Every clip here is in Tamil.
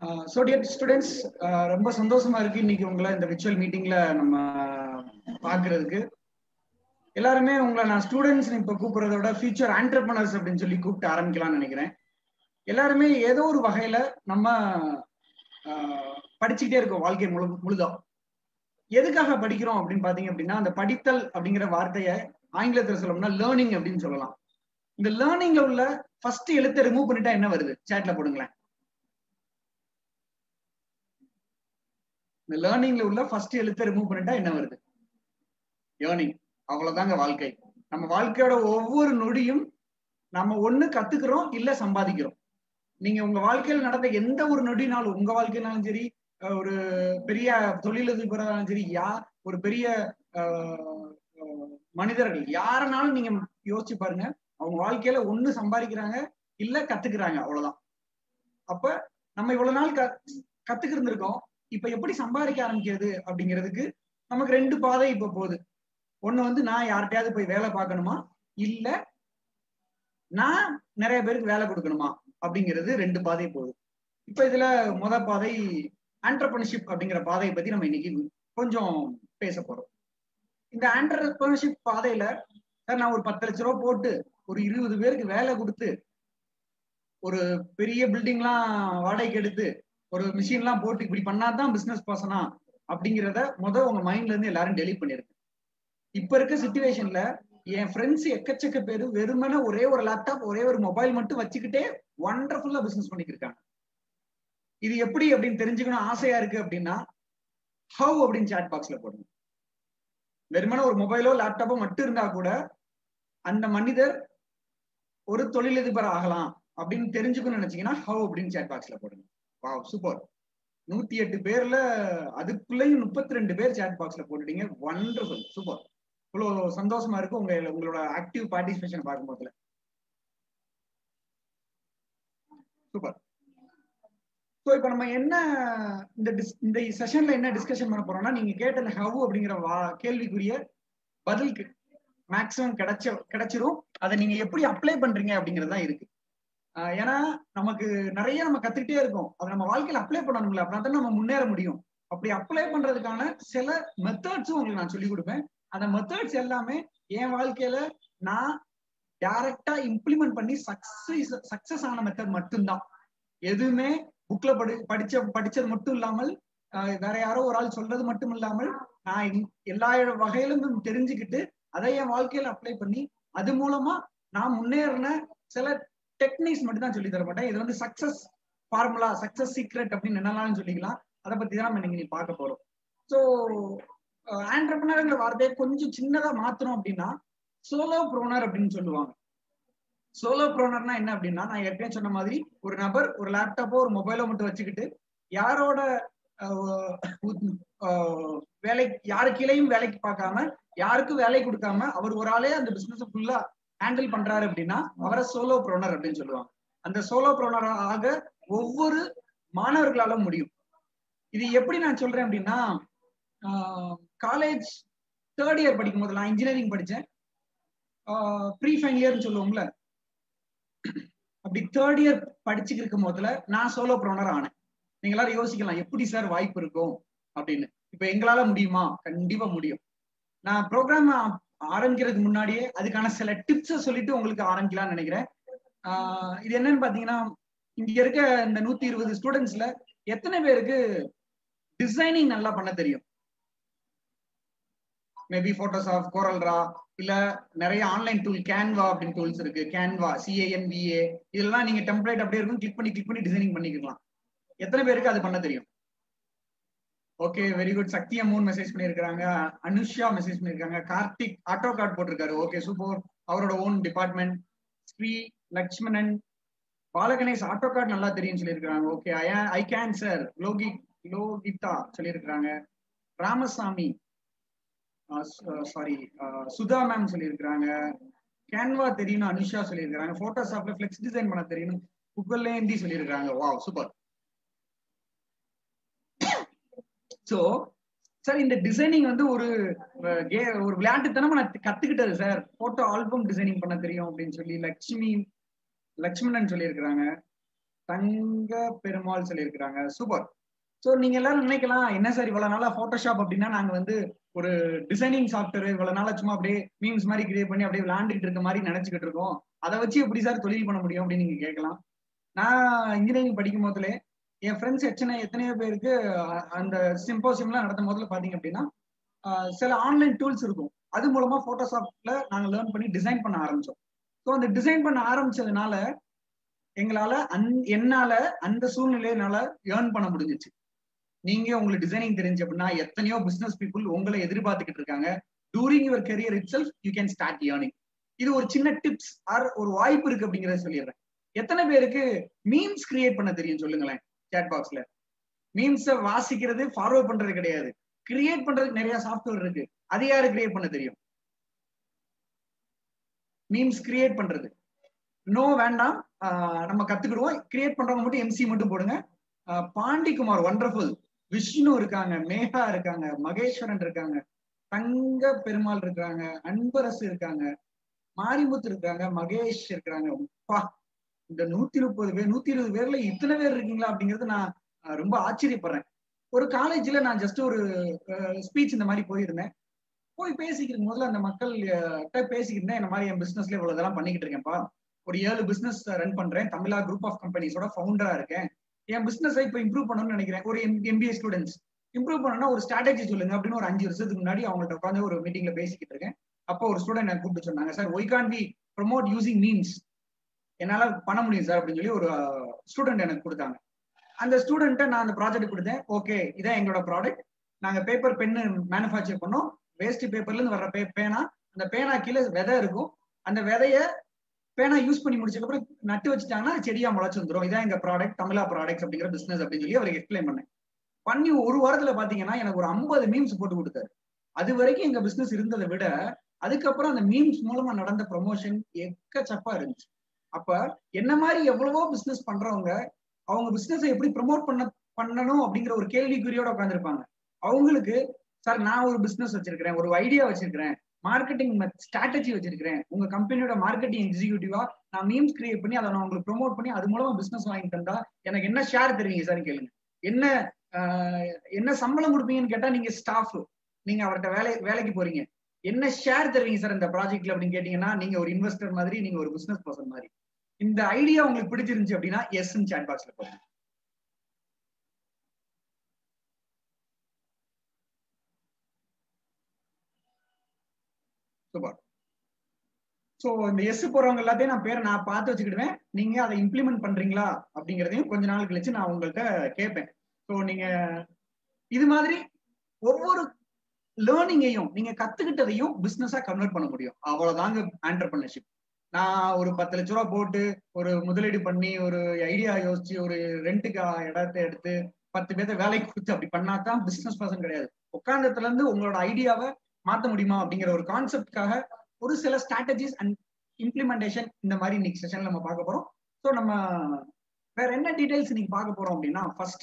ஸோ டியர் ஸ்டூடெண்ட்ஸ் ரொம்ப சந்தோஷமா இருக்கு இன்னைக்கு உங்களை இந்த விர்ச்சுவல் மீட்டிங்ல நம்ம பாக்குறதுக்கு எல்லாருமே உங்களை நான் ஸ்டூடெண்ட்ஸ் இப்ப கூப்பிடுறத விட ஃபியூச்சர் ஆண்டர்பனர்ஸ் அப்படின்னு சொல்லி கூப்பிட்டு ஆரம்பிக்கலாம்னு நினைக்கிறேன் எல்லாருமே ஏதோ ஒரு வகையில நம்ம படிச்சுக்கிட்டே இருக்கோம் வாழ்க்கை முழு முழுதா எதுக்காக படிக்கிறோம் அப்படின்னு பாத்தீங்க அப்படின்னா அந்த படித்தல் அப்படிங்கிற வார்த்தையை ஆங்கிலத்தில் சொல்லணும்னா லேர்னிங் அப்படின்னு சொல்லலாம் இந்த லேர்னிங்ல உள்ள ஃபர்ஸ்ட் எழுத்தை ரிமூவ் பண்ணிட்டா என்ன வருது சேட்ல போடுங்களேன் இந்த லேர்னிங்ல உள்ள ஃபர்ஸ்ட் எழுத்தை ரிமூவ் பண்ணிட்டா என்ன வருது ஏர்னிங் அவ்வளவுதாங்க வாழ்க்கை நம்ம வாழ்க்கையோட ஒவ்வொரு நொடியும் நம்ம ஒண்ணு கத்துக்கிறோம் இல்ல சம்பாதிக்கிறோம் நீங்க உங்க வாழ்க்கையில நடந்த எந்த ஒரு நொடினாலும் உங்க வாழ்க்கையினாலும் சரி ஒரு பெரிய தொழிலதிபராலும் சரி யா ஒரு பெரிய மனிதர்கள் யாரனாலும் நீங்க யோசிச்சு பாருங்க அவங்க வாழ்க்கையில ஒண்ணு சம்பாதிக்கிறாங்க இல்ல கத்துக்கிறாங்க அவ்வளவுதான் அப்ப நம்ம இவ்வளவு நாள் க கத்துக்கிருந்திருக்கோம் இப்ப எப்படி சம்பாதிக்க ஆரம்பிக்கிறது அப்படிங்கிறதுக்கு நமக்கு ரெண்டு பாதை இப்ப போகுது ஒண்ணு வந்து நான் யார்கிட்டயாவது போய் வேலை பார்க்கணுமா இல்ல நான் நிறைய பேருக்கு வேலை கொடுக்கணுமா அப்படிங்கிறது ரெண்டு பாதை போகுது இப்ப இதுல முத பாதை ஆண்டர்பிரினர்ஷிப் அப்படிங்கிற பாதையை பத்தி நம்ம இன்னைக்கு கொஞ்சம் பேச போறோம் இந்த ஆண்டர்பிரினர்ஷிப் பாதையில சார் நான் ஒரு பத்து லட்ச ரூபா போட்டு ஒரு இருபது பேருக்கு வேலை கொடுத்து ஒரு பெரிய பில்டிங்லாம் வாடகைக்கு எடுத்து ஒரு மிஷின்லாம் போட்டு இப்படி பண்ணாதான் பிசினஸ் பர்சனா அப்படிங்கிறத முத உங்க மைண்ட்ல இருந்து எல்லாரும் டெலிட் பண்ணிருங்க இப்ப இருக்க சுச்சுவேஷன்ல என் ஃப்ரெண்ட்ஸ் எக்கச்சக்க பேரு வெறுமனே ஒரே ஒரு லேப்டாப் ஒரே ஒரு மொபைல் மட்டும் வச்சுக்கிட்டே ஒண்டர்ஃபுல்லா பிசினஸ் பண்ணிட்டு இருக்காங்க இது எப்படி அப்படின்னு தெரிஞ்சுக்கணும் ஆசையா இருக்கு அப்படின்னா ஹவ் அப்படின்னு சாட் பாக்ஸ்ல போடுங்க வெறுமனே ஒரு மொபைலோ லேப்டாப்போ மட்டும் இருந்தா கூட அந்த மனிதர் ஒரு தொழிலதிபர் ஆகலாம் அப்படின்னு தெரிஞ்சுக்கணும்னு நினைச்சீங்கன்னா ஹவ் அப்படின்னு சாட் பாக்ஸ்ல போடுங்க வா சூப்பர் நூத்தி எட்டு பேர்ல அதுக்குள்ளேயும் முப்பத்தி ரெண்டு பேர் சாட் பாக்ஸ்ல போட்டுட்டீங்க ஒண்டர்ஃபுல் சூப்பர் இவ்வளவு சந்தோஷமா இருக்கு உங்க உங்களோட ஆக்டிவ் பார்ட்டிசிபேஷன் பார்க்கும் போதுல சூப்பர் ஸோ இப்போ நம்ம என்ன இந்த இந்த செஷன்ல என்ன டிஸ்கஷன் பண்ண போறோம்னா நீங்க கேட்ட இந்த ஹவ் அப்படிங்கிற வா கேள்விக்குரிய பதிலுக்கு மேக்சிமம் கிடைச்ச கிடைச்சிரும் அதை நீங்க எப்படி அப்ளை பண்றீங்க அப்படிங்கிறது தான் இருக்கு ஏன்னா நமக்கு நிறைய நம்ம கத்துக்கிட்டே இருக்கோம் அதை நம்ம வாழ்க்கையில அப்ளை பண்ணணும்ல அப்படின்னா தான் நம்ம முன்னேற முடியும் அப்படி அப்ளை பண்றதுக்கான சில மெத்தட்ஸும் உங்களுக்கு நான் சொல்லி கொடுப்பேன் அந்த மெத்தட்ஸ் எல்லாமே என் வாழ்க்கையில நான் டைரக்டா இம்ப்ளிமெண்ட் பண்ணி சக்சஸ் சக்சஸ் ஆன மெத்தட் மட்டும்தான் எதுவுமே புக்ல படி படிச்ச படிச்சது மட்டும் இல்லாமல் வேற யாரோ ஒரு ஆள் சொல்றது மட்டும் இல்லாமல் நான் எல்லா வகையிலும் தெரிஞ்சுக்கிட்டு அதை என் வாழ்க்கையில அப்ளை பண்ணி அது மூலமா நான் முன்னேறின சில டெக்னிக்ஸ் மட்டும் தான் சொல்லி தர மாட்டேன் இது வந்து சக்சஸ் ஃபார்முலா சக்சஸ் சீக்ரெட் அப்படின்னு என்னெல்லாம் சொல்லிக்கலாம் அதை பத்தி தான் நம்ம இன்னைக்கு பார்க்க போறோம் ஸோ ஆண்டர்பனர்ங்கிற வார்த்தையை கொஞ்சம் சின்னதா மாத்தணும் அப்படின்னா சோலோ ப்ரோனர் அப்படின்னு சொல்லுவாங்க சோலோ ப்ரோனர்னா என்ன அப்படின்னா நான் ஏற்கனவே சொன்ன மாதிரி ஒரு நபர் ஒரு லேப்டாப்போ ஒரு மொபைலோ மட்டும் வச்சுக்கிட்டு யாரோட வேலை யாரு கீழேயும் வேலைக்கு பார்க்காம யாருக்கும் வேலை கொடுக்காம அவர் ஒரு ஆளே அந்த பிசினஸ் ஃபுல்லா ஹேண்டில் பண்றாரு அப்படின்னா அவரை சோலோ ப்ரோனர் அப்படின்னு சொல்லுவாங்க அந்த சோலோ ப்ரோனர் ஆக ஒவ்வொரு மாணவர்களால முடியும் இது எப்படி நான் சொல்றேன் அப்படின்னா காலேஜ் தேர்ட் இயர் படிக்கும் போது நான் இன்ஜினியரிங் படித்தேன் ப்ரீ ஃபைனல் இயர்னு சொல்லுவோம்ல அப்படி தேர்ட் இயர் படிச்சுட்டு இருக்கும் போதுல நான் சோலோ ப்ரோனர் ஆனேன் நீங்க எல்லாரும் யோசிக்கலாம் எப்படி சார் வாய்ப்பு இருக்கும் அப்படின்னு இப்ப எங்களால முடியுமா கண்டிப்பா முடியும் நான் ப்ரோக்ராம் ஆரம்பிக்கிறதுக்கு முன்னாடியே அதுக்கான சில டிப்ஸை சொல்லிட்டு உங்களுக்கு ஆரம்பிக்கலாம்னு நினைக்கிறேன் இது என்னன்னு பாத்தீங்கன்னா இங்க இருக்க இந்த நூத்தி இருபது ஸ்டூடெண்ட்ஸ்ல எத்தனை பேருக்கு டிசைனிங் நல்லா பண்ண தெரியும் மேபி போட்டோஷாப் கோரல்ரா இல்ல நிறைய ஆன்லைன் டூல் கேன்வா அப்படின்னு டூல்ஸ் இருக்கு கேன்வா சிஏஎன்விஏ இதெல்லாம் நீங்க டெம்ப்ளேட் அப்படியே இருக்கும் கிளிக் பண்ணி கிளிக் பண்ணி டிசைனிங் பண்ணிக்கலாம் எத்தனை பேருக்கு அது பண்ண தெரியும் ஓகே வெரி குட் சக்தி அம்மூன் மெசேஜ் பண்ணிருக்காங்க அனுஷா மெசேஜ் பண்ணிருக்காங்க கார்த்திக் ஆட்டோ கார்டு போட்டிருக்காரு ஓகே சூப்பர் அவரோட own department Sri Lakshmanan Balaganesh auto card நல்லா தெரியும் சொல்லியிருக்காங்க okay I can sir Loki Lokitha சொல்லியிருக்காங்க ராமசாமி சாரி சுதா மேம் சொல்லியிருக்கிறாங்க கேன்வா தெரியும் அனுஷா சொல்லியிருக்காங்க போட்டோஷாப்ல ஃபிளெக்ஸ் டிசைன் பண்ண தெரியும் கூகுள்ல ஹிந்தி சொல்லியிருக்காங்க வாவ் சூப்பர் ஸோ சார் இந்த டிசைனிங் வந்து ஒரு கே ஒரு விளையாட்டுத்தனமா நான் கத்துக்கிட்டது சார் போட்டோ ஆல்பம் டிசைனிங் பண்ண தெரியும் அப்படின்னு சொல்லி லட்சுமி லக்ஷ்மணன் சொல்லியிருக்கிறாங்க தங்க பெருமாள் சொல்லியிருக்கிறாங்க சூப்பர் ஸோ நீங்க எல்லாரும் நினைக்கலாம் என்ன சார் இவ்வளவு நாளா போட்டோஷாப் அப்படின்னா நாங்க வந்து ஒரு டிசைனிங் சாஃப்ட்வேர் இவ்வளவு நாளா சும்மா அப்படியே மீம்ஸ் மாதிரி கிரியேட் பண்ணி அப்படியே விளாண்டுட்டு இருக்க மாதிரி நினைச்சுக்கிட்டு இருக்கோம் அதை வச்சு எப்படி சார் தொழில் பண்ண முடியும் அப்படின்னு நீங்க கேட்கலாம் நான் இன்ஜினியரிங் படிக்கும் போதுல என் ஃப்ரெண்ட்ஸ் எத்தனை எத்தனையோ பேருக்கு அஹ், அந்த சிம்போசியம்லாம் நடத்தும் போதுல பாத்தீங்க அப்படின்னா அஹ், சில ஆன்லைன் டூல்ஸ் இருக்கும் அது மூலமா போட்டோஷாப்ல நாங்க லேர்ன் பண்ணி டிசைன் பண்ண ஆரம்பிச்சோம் ஸோ அந்த டிசைன் பண்ண ஆரம்பிச்சதுனால எங்களால அந் என்னால அந்த சூழ்நிலையினால ஏர்ன் பண்ண முடிஞ்சிச்சு நீங்க உங்களுக்கு டிசைனிங் தெரிஞ்சு அப்படின்னா எத்தனையோ பிசினஸ் பீப்புள் உங்களை எதிர்பார்த்துக்கிட்டு இருக்காங்க during your career itself you can start earning இது ஒரு சின்ன டிப்ஸ் ஆர் ஒரு வாய்ப்பு இருக்கு அப்படிங்கறத சொல்லிடுறேன் எத்தனை பேருக்கு மீம்ஸ் கிரியேட் பண்ண தெரியும் சொல்லுங்களேன் சேட் பாக்ஸ்ல மீம்ஸ வாசிக்கிறது ஃபார்வர்ட் பண்றது கிடையாது கிரியேட் பண்றதுக்கு நிறைய சாஃப்ட்வேர் இருக்கு அது யாரு கிரியேட் பண்ண தெரியும் மீம்ஸ் கிரியேட் பண்றது நோ வேண்டாம் ஆஹ் நம்ம கத்துக்கிடுவோம் கிரியேட் பண்றவங்க மட்டும் எம்சி மட்டும் போடுங்க ஆஹ் பாண்டிகுமார் ஒண்டர்ஃபுல் விஷ்ணு இருக்காங்க மேகா இருக்காங்க மகேஸ்வரன் இருக்காங்க தங்க பெருமாள் இருக்காங்க அன்பரசு இருக்காங்க மாரிமுத்து இருக்காங்க மகேஷ் இருக்காங்க அப்பா இந்த நூத்தி முப்பது பேர் நூத்தி இருபது பேர்ல இத்தனை பேர் இருக்கீங்களா அப்படிங்கிறது நான் ஆஹ் ரொம்ப ஆச்சரியப்படுறேன் ஒரு காலேஜ்ல நான் ஜஸ்ட் ஒரு ஸ்பீச் இந்த மாதிரி போயிருந்தேன் போய் பேசிக்கிறேன் முதல்ல அந்த மக்கள் கிட்ட பேசிக்கிட்டு இந்த மாதிரி என் பிசினஸ்ல இவ்வளவு இதெல்லாம் பண்ணிக்கிட்டு இருக்கேன்ப்பா ஒரு ஏழு பிசினஸ் ரன் பண்றேன் தமிழா குரூப் ஆஃப் கம்பெனிஸோட ஃபவுண்டரா இருக்கேன் என் பிசினஸை இப்போ இம்ப்ரூவ் பண்ணணும்னு நினைக்கிறேன் ஒரு எம்பிஏ ஸ்டூடெண்ட்ஸ் இம்ப்ரூவ் பண்ணணும்னா ஒரு ஸ்ட்ராட்டஜி சொல்லுங்க அப்படின்னு ஒரு அஞ்சு வருஷத்துக்கு முன்னாடி அவங்கள்ட்ட உட்காந்து ஒரு மீட்டிங்ல பேசிக்கிட்டு இருக்கேன் அப்போ ஒரு ஸ்டூடெண்ட் எனக்கு கூப்பிட்டு சொன்னாங்க sir why can't be promote using means என்னால பண்ண முடியும் சார் அப்படின்னு சொல்லி ஒரு ஸ்டூடெண்ட் எனக்கு கொடுத்தாங்க அந்த ஸ்டூடெண்ட்டை நான் அந்த ப்ராஜெக்ட் கொடுத்தேன் ஓகே இதான் எங்களோட ப்ராடக்ட் நாங்க பேப்பர் பென்னு மேனுஃபேக்சர் பண்ணோம் வேஸ்ட் பேப்பர்ல இருந்து வர்ற பே பேனா அந்த பேனா கீழே விதை இருக்கும் அந்த விதைய பேனா யூஸ் பண்ணி முடிச்சதுக்கப்புறம் நட்டு வச்சுட்டாங்கன்னா செடியா முளைச்சு வந்துடும் இதான் எங்க ப்ராடக்ட் தமிழா ப்ராடக்ட்ஸ் அப்படிங்கிற பிசினஸ் அப்படின்னு சொல்லி அவருக்கு எக்ஸ்பிளைன் பண்ணேன் பண்ணி ஒரு வாரத்துல பாத்தீங்கன்னா எனக்கு ஒரு ஐம்பது மீம்ஸ் போட்டு கொடுத்தாரு அது வரைக்கும் எங்க பிசினஸ் இருந்ததை விட அதுக்கப்புறம் அந்த மீம்ஸ் மூலமா நடந்த ப்ரொமோஷன் எக்கச்சப்பா இருந்துச்சு அப்ப என்ன மாதிரி எவ்வளவோ பிசினஸ் பண்றவங்க அவங்க பிசினஸை எப்படி ப்ரமோட் பண்ண பண்ணணும் அப்படிங்கிற ஒரு கேள்விக்குறியோட உட்காந்துருப்பாங்க அவங்களுக்கு சார் நான் ஒரு பிசினஸ் வச்சிருக்கிறேன் ஒரு ஐடியா வச்சிருக்கிறேன் மார்க்கெட்டிங் ஸ்ட்ராட்டஜி வச்சிருக்கிறேன் உங்க கம்பெனியோட மார்க்கெட்டிங் எக்ஸிக்யூட்டிவா நான் மீம்ஸ் கிரியேட் பண்ணி அதை நான் உங்களுக்கு ப்ரொமோட் பண்ணி அது மூலமா பிசினஸ் வாங்கி தந்தா எனக்கு என்ன ஷேர் தருவீங்க சார் கேளுங்க என்ன என்ன சம்பளம் கொடுப்பீங்கன்னு கேட்டா நீங்க ஸ்டாஃப் நீங்க அவர்கிட்ட வேலை வேலைக்கு போறீங்க என்ன ஷேர் தருவீங்க சார் இந்த ப்ராஜெக்ட்ல அப்படின்னு கேட்டீங்கன்னா நீங்க ஒரு இன்வெஸ்டர் மாதிரி நீங்க ஒரு பிசினஸ் பர்சன் மாதிரி இந்த ஐடியா உங்களுக்கு பிடிச்சிருந்துச்சு அப்படின்னா எஸ் சாட் பாக்ஸ்ல போடுங்க சூப்பர் ஸோ இந்த எஸ் போறவங்க எல்லாத்தையும் நான் பேரை நான் பார்த்து வச்சுக்கிடுவேன் நீங்க அதை இம்ப்ளிமெண்ட் பண்றீங்களா அப்படிங்கிறதையும் கொஞ்ச நாள் கழிச்சு நான் உங்கள்கிட்ட கேட்பேன் ஸோ நீங்க இது மாதிரி ஒவ்வொரு லேர்னிங்கையும் நீங்க கத்துக்கிட்டதையும் பிசினஸா கன்வெர்ட் பண்ண முடியும் அவ்வளவுதாங்க ஆண்டர்பிரினர்ஷிப் நான் ஒரு பத்து லட்ச ரூபா போட்டு ஒரு முதலீடு பண்ணி ஒரு ஐடியா யோசிச்சு ஒரு ரெண்டுக்கு இடத்தை எடுத்து பத்து பேர்த்த வேலைக்கு கொடுத்து அப்படி பண்ணாதான் பிசினஸ் பர்சன் கிடையாது உட்காந்தத்துல இருந்து உங்களோட ஐடியாவை மாத்த முடியுமா அப்படிங்கிற ஒரு கான்செப்ட்காக ஒரு சில ஸ்ட்ராட்டஜிஸ் அண்ட் இம்ப்ளிமெண்டேஷன் இந்த மாதிரி இன்னைக்கு செஷன்ல நம்ம பார்க்க போறோம் ஸோ நம்ம வேற என்ன டீடைல்ஸ் இன்னைக்கு பார்க்க போறோம் அப்படின்னா ஃபர்ஸ்ட்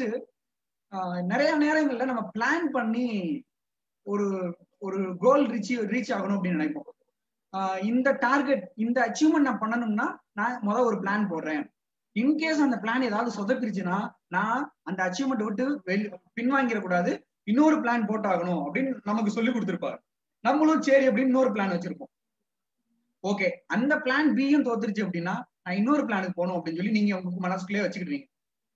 நிறைய நேரங்கள்ல நம்ம பிளான் பண்ணி ஒரு ஒரு கோல் ரீச் ரீச் ஆகணும் அப்படின்னு நினைப்போம் இந்த டார்கெட் இந்த அச்சீவ்மெண்ட் நான் பண்ணணும்னா நான் முதல் ஒரு பிளான் போடுறேன் இன்கேஸ் அந்த பிளான் ஏதாவது சொதப்பிருச்சுன்னா நான் அந்த அச்சீவ்மெண்ட் விட்டு வெளி பின்வாங்கிடக்கூடாது இன்னொரு பிளான் போட்டாகணும் அப்படின்னு நமக்கு சொல்லி கொடுத்துருப்பாரு நம்மளும் சரி அப்படின்னு இன்னொரு பிளான் வச்சிருப்போம் ஓகே அந்த பிளான் பியும் தோத்துருச்சு அப்படின்னா நான் இன்னொரு பிளானுக்கு போகணும் அப்படின்னு சொல்லி நீங்க உங்க மனசுக்குள்ளே வச்சுக்கிடுவீங்க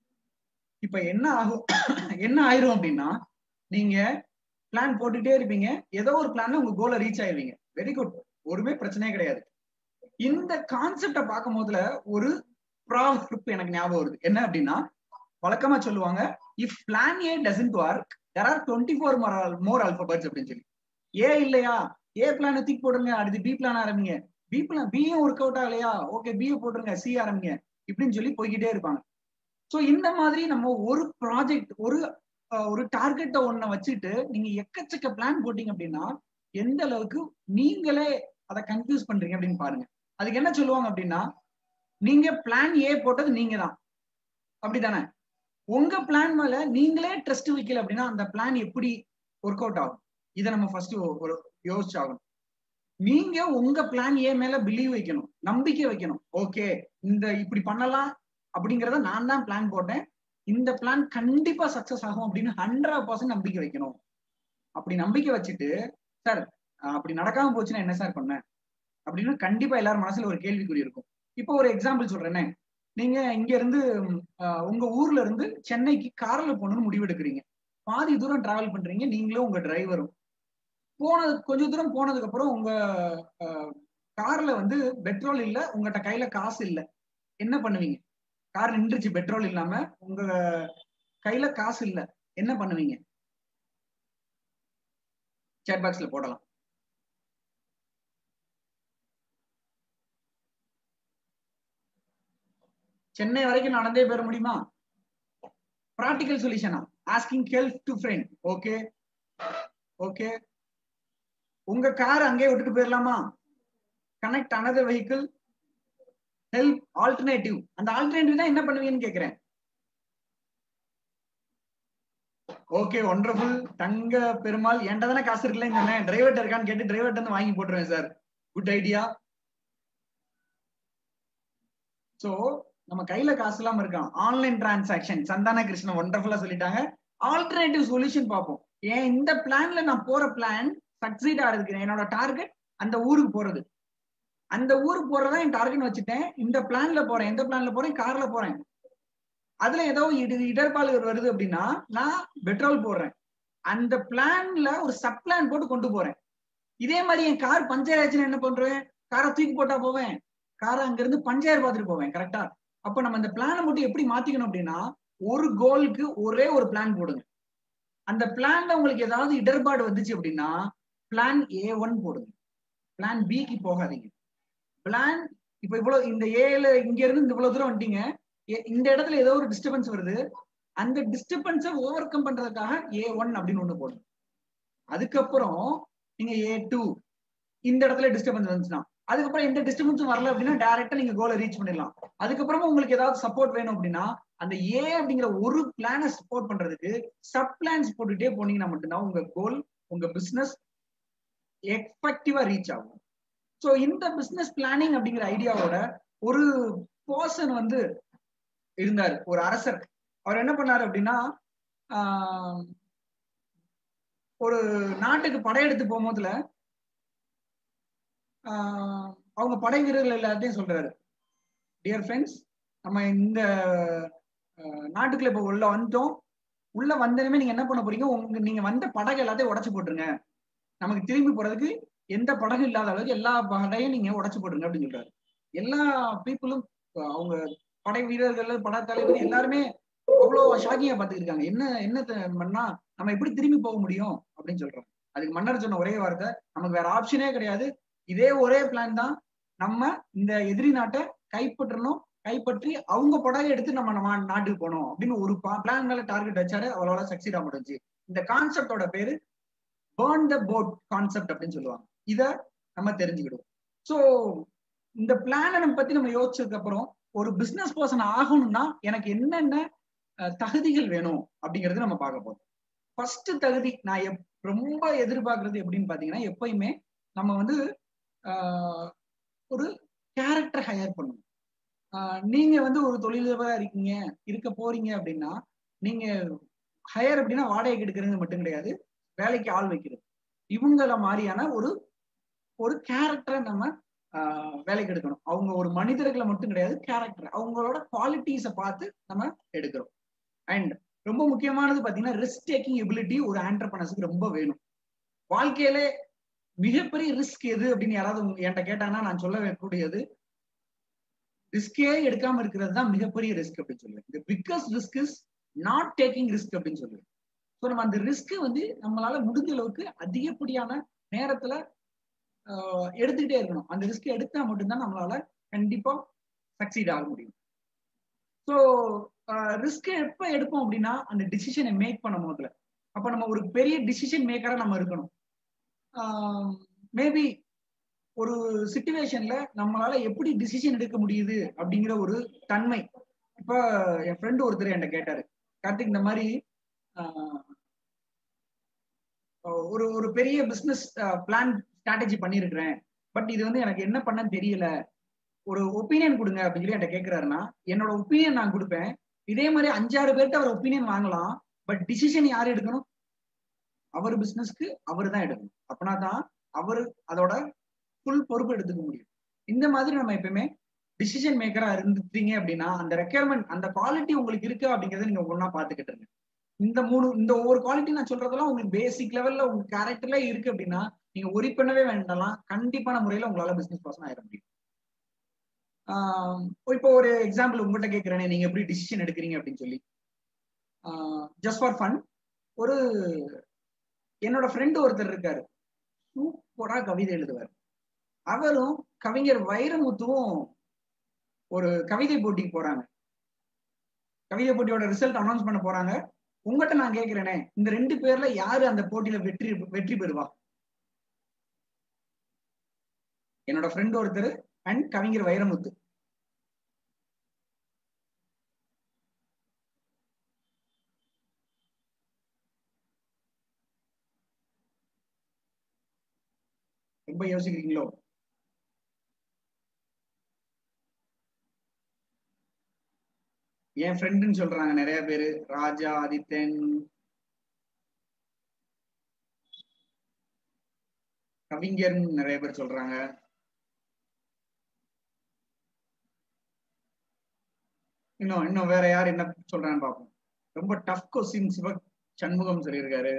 இப்ப என்ன ஆகும் என்ன ஆயிரும் அப்படின்னா நீங்க பிளான் போட்டுட்டே இருப்பீங்க ஏதோ ஒரு பிளான்ல உங்க கோலை ரீச் ஆயிருவீங்க வெரி குட் ஒருமே பிரச்சனையே கிடையாது இந்த கான்செப்டை பார்க்கும் போதுல ஒரு ப்ராவர்ப் எனக்கு ஞாபகம் வருது என்ன அப்படின்னா வழக்கமா சொல்லுவாங்க if plan A doesn't work there are twenty four more more alphabets அப்படின்னு சொல்லி ஏ இல்லையா ஏ பிளான் தூக்கி போடுங்க அடுத்து பி பிளான் ஆரம்பிங்க பி பிளான் பியும் ஒர்க் அவுட் ஆகலையா ஓகே பியை போட்டுருங்க சி ஆரம்பிங்க இப்படின்னு சொல்லி போய்கிட்டே இருப்பாங்க ஸோ இந்த மாதிரி நம்ம ஒரு ப்ராஜெக்ட் ஒரு ஒரு டார்கெட்டை ஒன்ன வச்சுட்டு நீங்க எக்கச்சக்க பிளான் போட்டீங்க அப்படின்னா எந்த அளவுக்கு நீங்களே அதை கன்ஃபியூஸ் பண்றீங்க அப்படின்னு பாருங்க அதுக்கு என்ன சொல்லுவாங்க அப்படின்னா நீங்க பிளான் ஏ போட்டது நீங்க தான் அப்படிதானே உங்க பிளான் மேல நீங்களே ட்ரஸ்ட் வைக்கல அப்படின்னா அந்த பிளான் எப்படி ஒர்க் அவுட் ஆகும் இதை நம்ம ஃபர்ஸ்ட் ஒரு யோசிச்சாகணும் நீங்க உங்க பிளான் ஏ மேல பிலீவ் வைக்கணும் நம்பிக்கை வைக்கணும் ஓகே இந்த இப்படி பண்ணலாம் அப்படிங்கறத நான் தான் பிளான் போட்டேன் இந்த பிளான் கண்டிப்பா சக்சஸ் ஆகும் அப்படின்னு ஹண்ட்ரட் பர்சன்ட் நம்பிக்கை வைக்கணும் அப்படி நம்பிக்கை வச்சுட்டு சார் அப்படி நடக்காம போச்சுன்னா என்ன சார் பண்ணேன் அப்படின்னு கண்டிப்பா எல்லாரும் மனசுல ஒரு கேள்விக்குறி இருக்கும் இப்போ ஒரு எக்ஸாம்பிள் சொல்றேனே நீங்க இங்க இருந்து ஆஹ், உங்க ஊர்ல இருந்து சென்னைக்கு கார்ல போகணும்னு முடிவெடுக்கிறீங்க பாதி தூரம் டிராவல் பண்றீங்க நீங்களும் உங்க டிரைவரும் போனது கொஞ்ச தூரம் போனதுக்கு அப்புறம் உங்க கார்ல வந்து பெட்ரோல் இல்ல உங்ககிட்ட கையில காசு இல்ல என்ன பண்ணுவீங்க கார் நின்றுச்சு பெட்ரோல் இல்லாம உங்க கையில காசு இல்ல என்ன பண்ணுவீங்க சேட் பாக்ஸ்ல போடலாம் சென்னை வரைக்கும் நடந்தே பெற முடியுமா ப்ராக்டிக்கல் சொல்யூஷனா asking help to friend okay okay உங்க கார் அங்கேயே விட்டுட்டு போயிடலாமா connect another vehicle help alternative அந்த ஆல்டர்னேட்டிவ் தான் என்ன பண்ணுவீங்கன்னு கேக்குறேன் ஓகே ஒண்டர்ஃபுல் தங்க பெருமாள் என்கிட்ட தானே காசு இருக்குல்ல இந்த டிரைவர்ட்ட இருக்கான்னு கேட்டு டிரைவர்ட்ட இருந்து வாங்கி போட்டுருவேன் சார் குட் ஐடியா சோ நம்ம கையில காசு இல்லாம இருக்கான் ஆன்லைன் டிரான்சாக்ஷன் சந்தான கிருஷ்ணன் ஒண்டர்ஃபுல்லா சொல்லிட்டாங்க ஆல்டர்னேட்டிவ் சொல்யூஷன் பார்ப்போம் ஏன் இந்த பிளான்ல நான் போற பிளான் சக்சீட் ஆகிறதுக்கு என்னோட டார்கெட் அந்த ஊருக்கு போறது அந்த ஊருக்கு போறதா என் டார்கெட் வச்சுட்டேன் இந்த பிளான்ல போறேன் எந்த பிளான்ல போறேன் கார்ல போறேன் அதுல ஏதோ இடு இடர்பாடு வருது அப்படின்னா நான் பெட்ரோல் போடுறேன் அந்த பிளான்ல ஒரு சப் பிளான் போட்டு கொண்டு போறேன் இதே மாதிரி என் கார் பஞ்சர் ஆச்சுன்னா என்ன பண்றேன் காரை தூக்கி போட்டா போவேன் காரை அங்க இருந்து பஞ்சர் பார்த்துட்டு போவேன் கரெக்டா அப்ப நம்ம இந்த பிளானை மட்டும் எப்படி மாத்திக்கணும் அப்படின்னா ஒரு கோலுக்கு ஒரே ஒரு பிளான் போடுங்க அந்த பிளான்ல உங்களுக்கு ஏதாவது இடர்பாடு வந்துச்சு அப்படின்னா பிளான் ஏ ஒன் போடுங்க பிளான் பிக்கு போகாதீங்க பிளான் இப்ப இவ்வளவு இந்த ஏல இங்க இருந்து இந்த இவ்வளவு தூரம் வந்துட்டீங்க எ- இந்த இடத்துல ஏதோ ஒரு டிஸ்டர்பன்ஸ் வருது அந்த டிஸ்டர்பன்ஸை ஓவர் கம் பண்றதுக்காக ஏ ஒன் அப்படின்னு ஒண்ணு போடுங்க அதுக்கப்புறம் நீங்க ஏ டூ இந்த இடத்துல டிஸ்டர்பன்ஸ் வந்துச்சுன்னா அதுக்கப்புறம் எந்த டிஸ்டர்பன்ஸும் வரல அப்படின்னா டைரக்டா நீங்க கோலை ரீச் பண்ணிடலாம் அதுக்கப்புறமா உங்களுக்கு ஏதாவது சப்போர்ட் வேணும் அப்படின்னா அந்த ஏ அப்படிங்கிற ஒரு பிளானை சப்போர்ட் பண்றதுக்கு சப் பிளான்ஸ் போட்டுட்டே போனீங்கன்னா மட்டும்தான் உங்க கோல் உங்க பிசினஸ் எஃபெக்டிவா ரீச் ஆகும் ஸோ இந்த பிசினஸ் பிளானிங் அப்படிங்கிற ஐடியாவோட ஒரு பர்சன் வந்து இருந்தார் ஒரு அரசர் அவர் என்ன பண்ணாரு அப்படின்னா ஆஹ், ஒரு நாட்டுக்கு படையெடுத்து போகும்போதுல ஆஹ், அவங்க படை வீரர்கள் எல்லாத்தையும் சொல்றாரு டியர் ஃப்ரெண்ட்ஸ் நம்ம இந்த ஆஹ், நாட்டுக்குள்ள இப்ப உள்ள வந்துட்டோம் உள்ள வந்ததுமே நீங்க என்ன பண்ண போறீங்க உங்க நீங்க வந்த படகு எல்லாத்தையும் உடைச்சு போட்டுருங்க நமக்கு திரும்பி போறதுக்கு எந்த படகும் இல்லாத அளவுக்கு எல்லா படையும் நீங்க உடைச்சு போட்டுருங்க அப்படின்னு சொல்றாரு எல்லா பீப்புளும் அவங்க படை வீரர்கள் படைத்தலைவர் எல்லாருமே அவ்வளவு ஷாக்கிங்கா பாத்துக்கிருக்காங்க என்ன என்ன த- பண்ணா நம்ம எப்படி திரும்பி போக முடியும் அப்படின்னு சொல்றாங்க அதுக்கு மன்னர் சொன்ன ஒரே வார்த்தை நமக்கு வேற ஆப்ஷனே கிடையாது இதே ஒரே பிளான் தான் நம்ம இந்த எதிரி நாட்டை கைப்பற்றணும் கைப்பற்றி அவங்க படகை எடுத்து நம்ம நம்ம நாட்டுக்கு போகணும் அப்படின்னு ஒரு பிளான் மேல டார்கெட் வச்சாரு அவளோட சக்சீட் ஆக முடிஞ்சு இந்த கான்செப்டோட பேரு பேர்ன் த போட் கான்செப்ட் அப்படின்னு சொல்லுவாங்க இத நம்ம தெரிஞ்சுக்கிடுவோம் சோ இந்த பிளானை நம்ம பத்தி நம்ம யோசிச்சதுக்கு அப்புறம் ஒரு பிசினஸ் பர்சன் ஆகணும்னா எனக்கு என்னென்ன அஹ், தகுதிகள் வேணும் அப்படிங்கறது நம்ம பார்க்க போறோம் ஃபர்ஸ்ட் தகுதி நான் எப்- ரொம்ப எதிர்பார்க்கறது எப்படின்னு பாத்தீங்கன்னா எப்பயுமே நம்ம வந்து ஆஹ், ஒரு கேரக்டர் ஹையர் பண்ணணும் ஆஹ், நீங்க வந்து ஒரு தொழிலதிபரா இருக்கீங்க இருக்க போறீங்க அப்படின்னா நீங்க ஹையர் அப்படின்னா வாடகைக்கு எடுக்கிறது மட்டும் கிடையாது வேலைக்கு ஆள் வைக்கிறது இவங்கள மாதிரியான ஒரு ஒரு கேரக்டரை நம்ம ஆஹ், வேலைக்கு எடுக்கணும் அவங்க ஒரு மனிதர்களை மட்டும் கிடையாது கேரக்டர் அவங்களோட குவாலிட்டிஸை பார்த்து நம்ம எடுக்கிறோம் அண்ட் ரொம்ப முக்கியமானது பாத்தீங்கன்னா ரிஸ்க் டேக்கிங் எபிலிட்டி ஒரு ஆண்டர்பனர்ஸுக்கு ரொம்ப வேணும் வாழ்க்கையில மிகப்பெரிய ரிஸ்க் எது அப்படின்னு யாராவது உங்க- என்கிட்ட கேட்டாங்கன்னா நான் சொல்ல கூடியது ரிஸ்கே எடுக்காம இருக்கிறது தான் மிகப்பெரிய ரிஸ்க் அப்படின்னு சொல்லுவேன் இந்த biggest risk is not taking risk அப்படின்னு சொல்லுவேன் ஸோ நம்ம அந்த ரிஸ்க் வந்து நம்மளால முடிஞ்ச அளவுக்கு அதிகப்படியான நேரத்துல ஆஹ், எடுத்துக்கிட்டே இருக்கணும் அந்த ரிஸ்க் எடுத்தா மட்டும்தான் நம்மளால கண்டிப்பா சக்சீட் ஆக முடியும் ஸோ ரிஸ்க் எப்ப எடுப்போம் அப்படின்னா அந்த டிசிஷனை மேக் பண்ணும் போதுல அப்ப நம்ம ஒரு பெரிய டிசிஷன் மேக்கரா நம்ம இருக்கணும் மேபி ஒரு சுச்சுவேஷன்ல நம்மளால எப்படி டிசிஷன் எடுக்க முடியுது அப்படிங்கிற ஒரு தன்மை இப்ப என் ஃப்ரெண்டு ஒருத்தர் என்கிட்ட கேட்டாரு கார்த்திக் இந்த மாதிரி ஆஹ், ஒரு ஒரு பெரிய பிசினஸ் பிளான் ஸ்ட்ராட்டஜி பண்ணியிருக்கிறேன் பட் இது வந்து எனக்கு என்ன பண்ணன்னு தெரியல ஒரு ஒப்பீனியன் கொடுங்க அப்படின்னு சொல்லி என்கிட்ட கேட்கிறாருன்னா என்னோட ஒப்பீனியன் நான் கொடுப்பேன் இதே மாதிரி அஞ்சாறு பேர்கிட்ட அவர் ஒப்பீனியன் வாங்கலாம் பட் டிசிஷன் யார் எடுக்கணும் அவர் பிசினஸ்க்கு அவர் தான் எடுக்கணும் அப்படின்னா தான் அவர் அதோட ஃபுல் பொறுப்பு எடுத்துக்க முடியும் இந்த மாதிரி நம்ம எப்பயுமே டிசிஷன் மேக்கரா இருந்துட்டீங்க அப்படின்னா அந்த ரெக்குயர்மெண்ட் அந்த குவாலிட்டி உங்களுக்கு இருக்கு அப்படிங்கறத நீங்க ஒன்னா பாத்துக்கிட்டு இருங்க இந்த மூணு இந்த ஒவ்வொரு குவாலிட்டி நான் சொல்றதெல்லாம் உங்களுக்கு பேசிக் லெவல்ல உங்க கேரக்டர்ல இருக்கு அப்படின்னா நீங்க ஒரி பண்ணவே வேண்டாம் கண்டிப்பான முறையில உங்களால பிசினஸ் பர்சன் ஆயிட முடியும் இப்போ ஒரு எக்ஸாம்பிள் உங்கள்கிட்ட கேட்கிறேனே நீங்க எப்படி டிசிஷன் எடுக்கிறீங்க அப்படின்னு சொல்லி ஜஸ்ட் ஃபார் ஃபன் ஒரு என்னோட ஃப்ரெண்டு ஒருத்தர் இருக்காரு சூப்பரா கவிதை எழுதுவார் அவரும் கவிஞர் வைரமுத்துவும் ஒரு கவிதை போட்டிக்கு போறாங்க கவிதை போட்டியோட ரிசல்ட் அனௌன்ஸ் பண்ண போறாங்க உங்ககிட்ட நான் கேட்கிறேனே இந்த ரெண்டு பேர்ல யாரு அந்த போட்டியில வெற்றி வெற்றி பெறுவா என்னோட ஃப்ரெண்ட் ஒருத்தர் அண்ட் கவிஞர் வைரமுத்து ரொம்ப யோசிக்கிறீங்களோ என் ஃப்ரெண்டுன்னு சொல்றாங்க நிறைய பேரு ராஜா ஆதித்தன் கவிஞர்னு நிறைய பேர் சொல்றாங்க இன்னும் இன்னும் வேற யார் என்ன சொல்றான்னு பார்ப்போம் ரொம்ப டஃப் கொஸ்டின் சிவ சண்முகம் சொல்லியிருக்காரு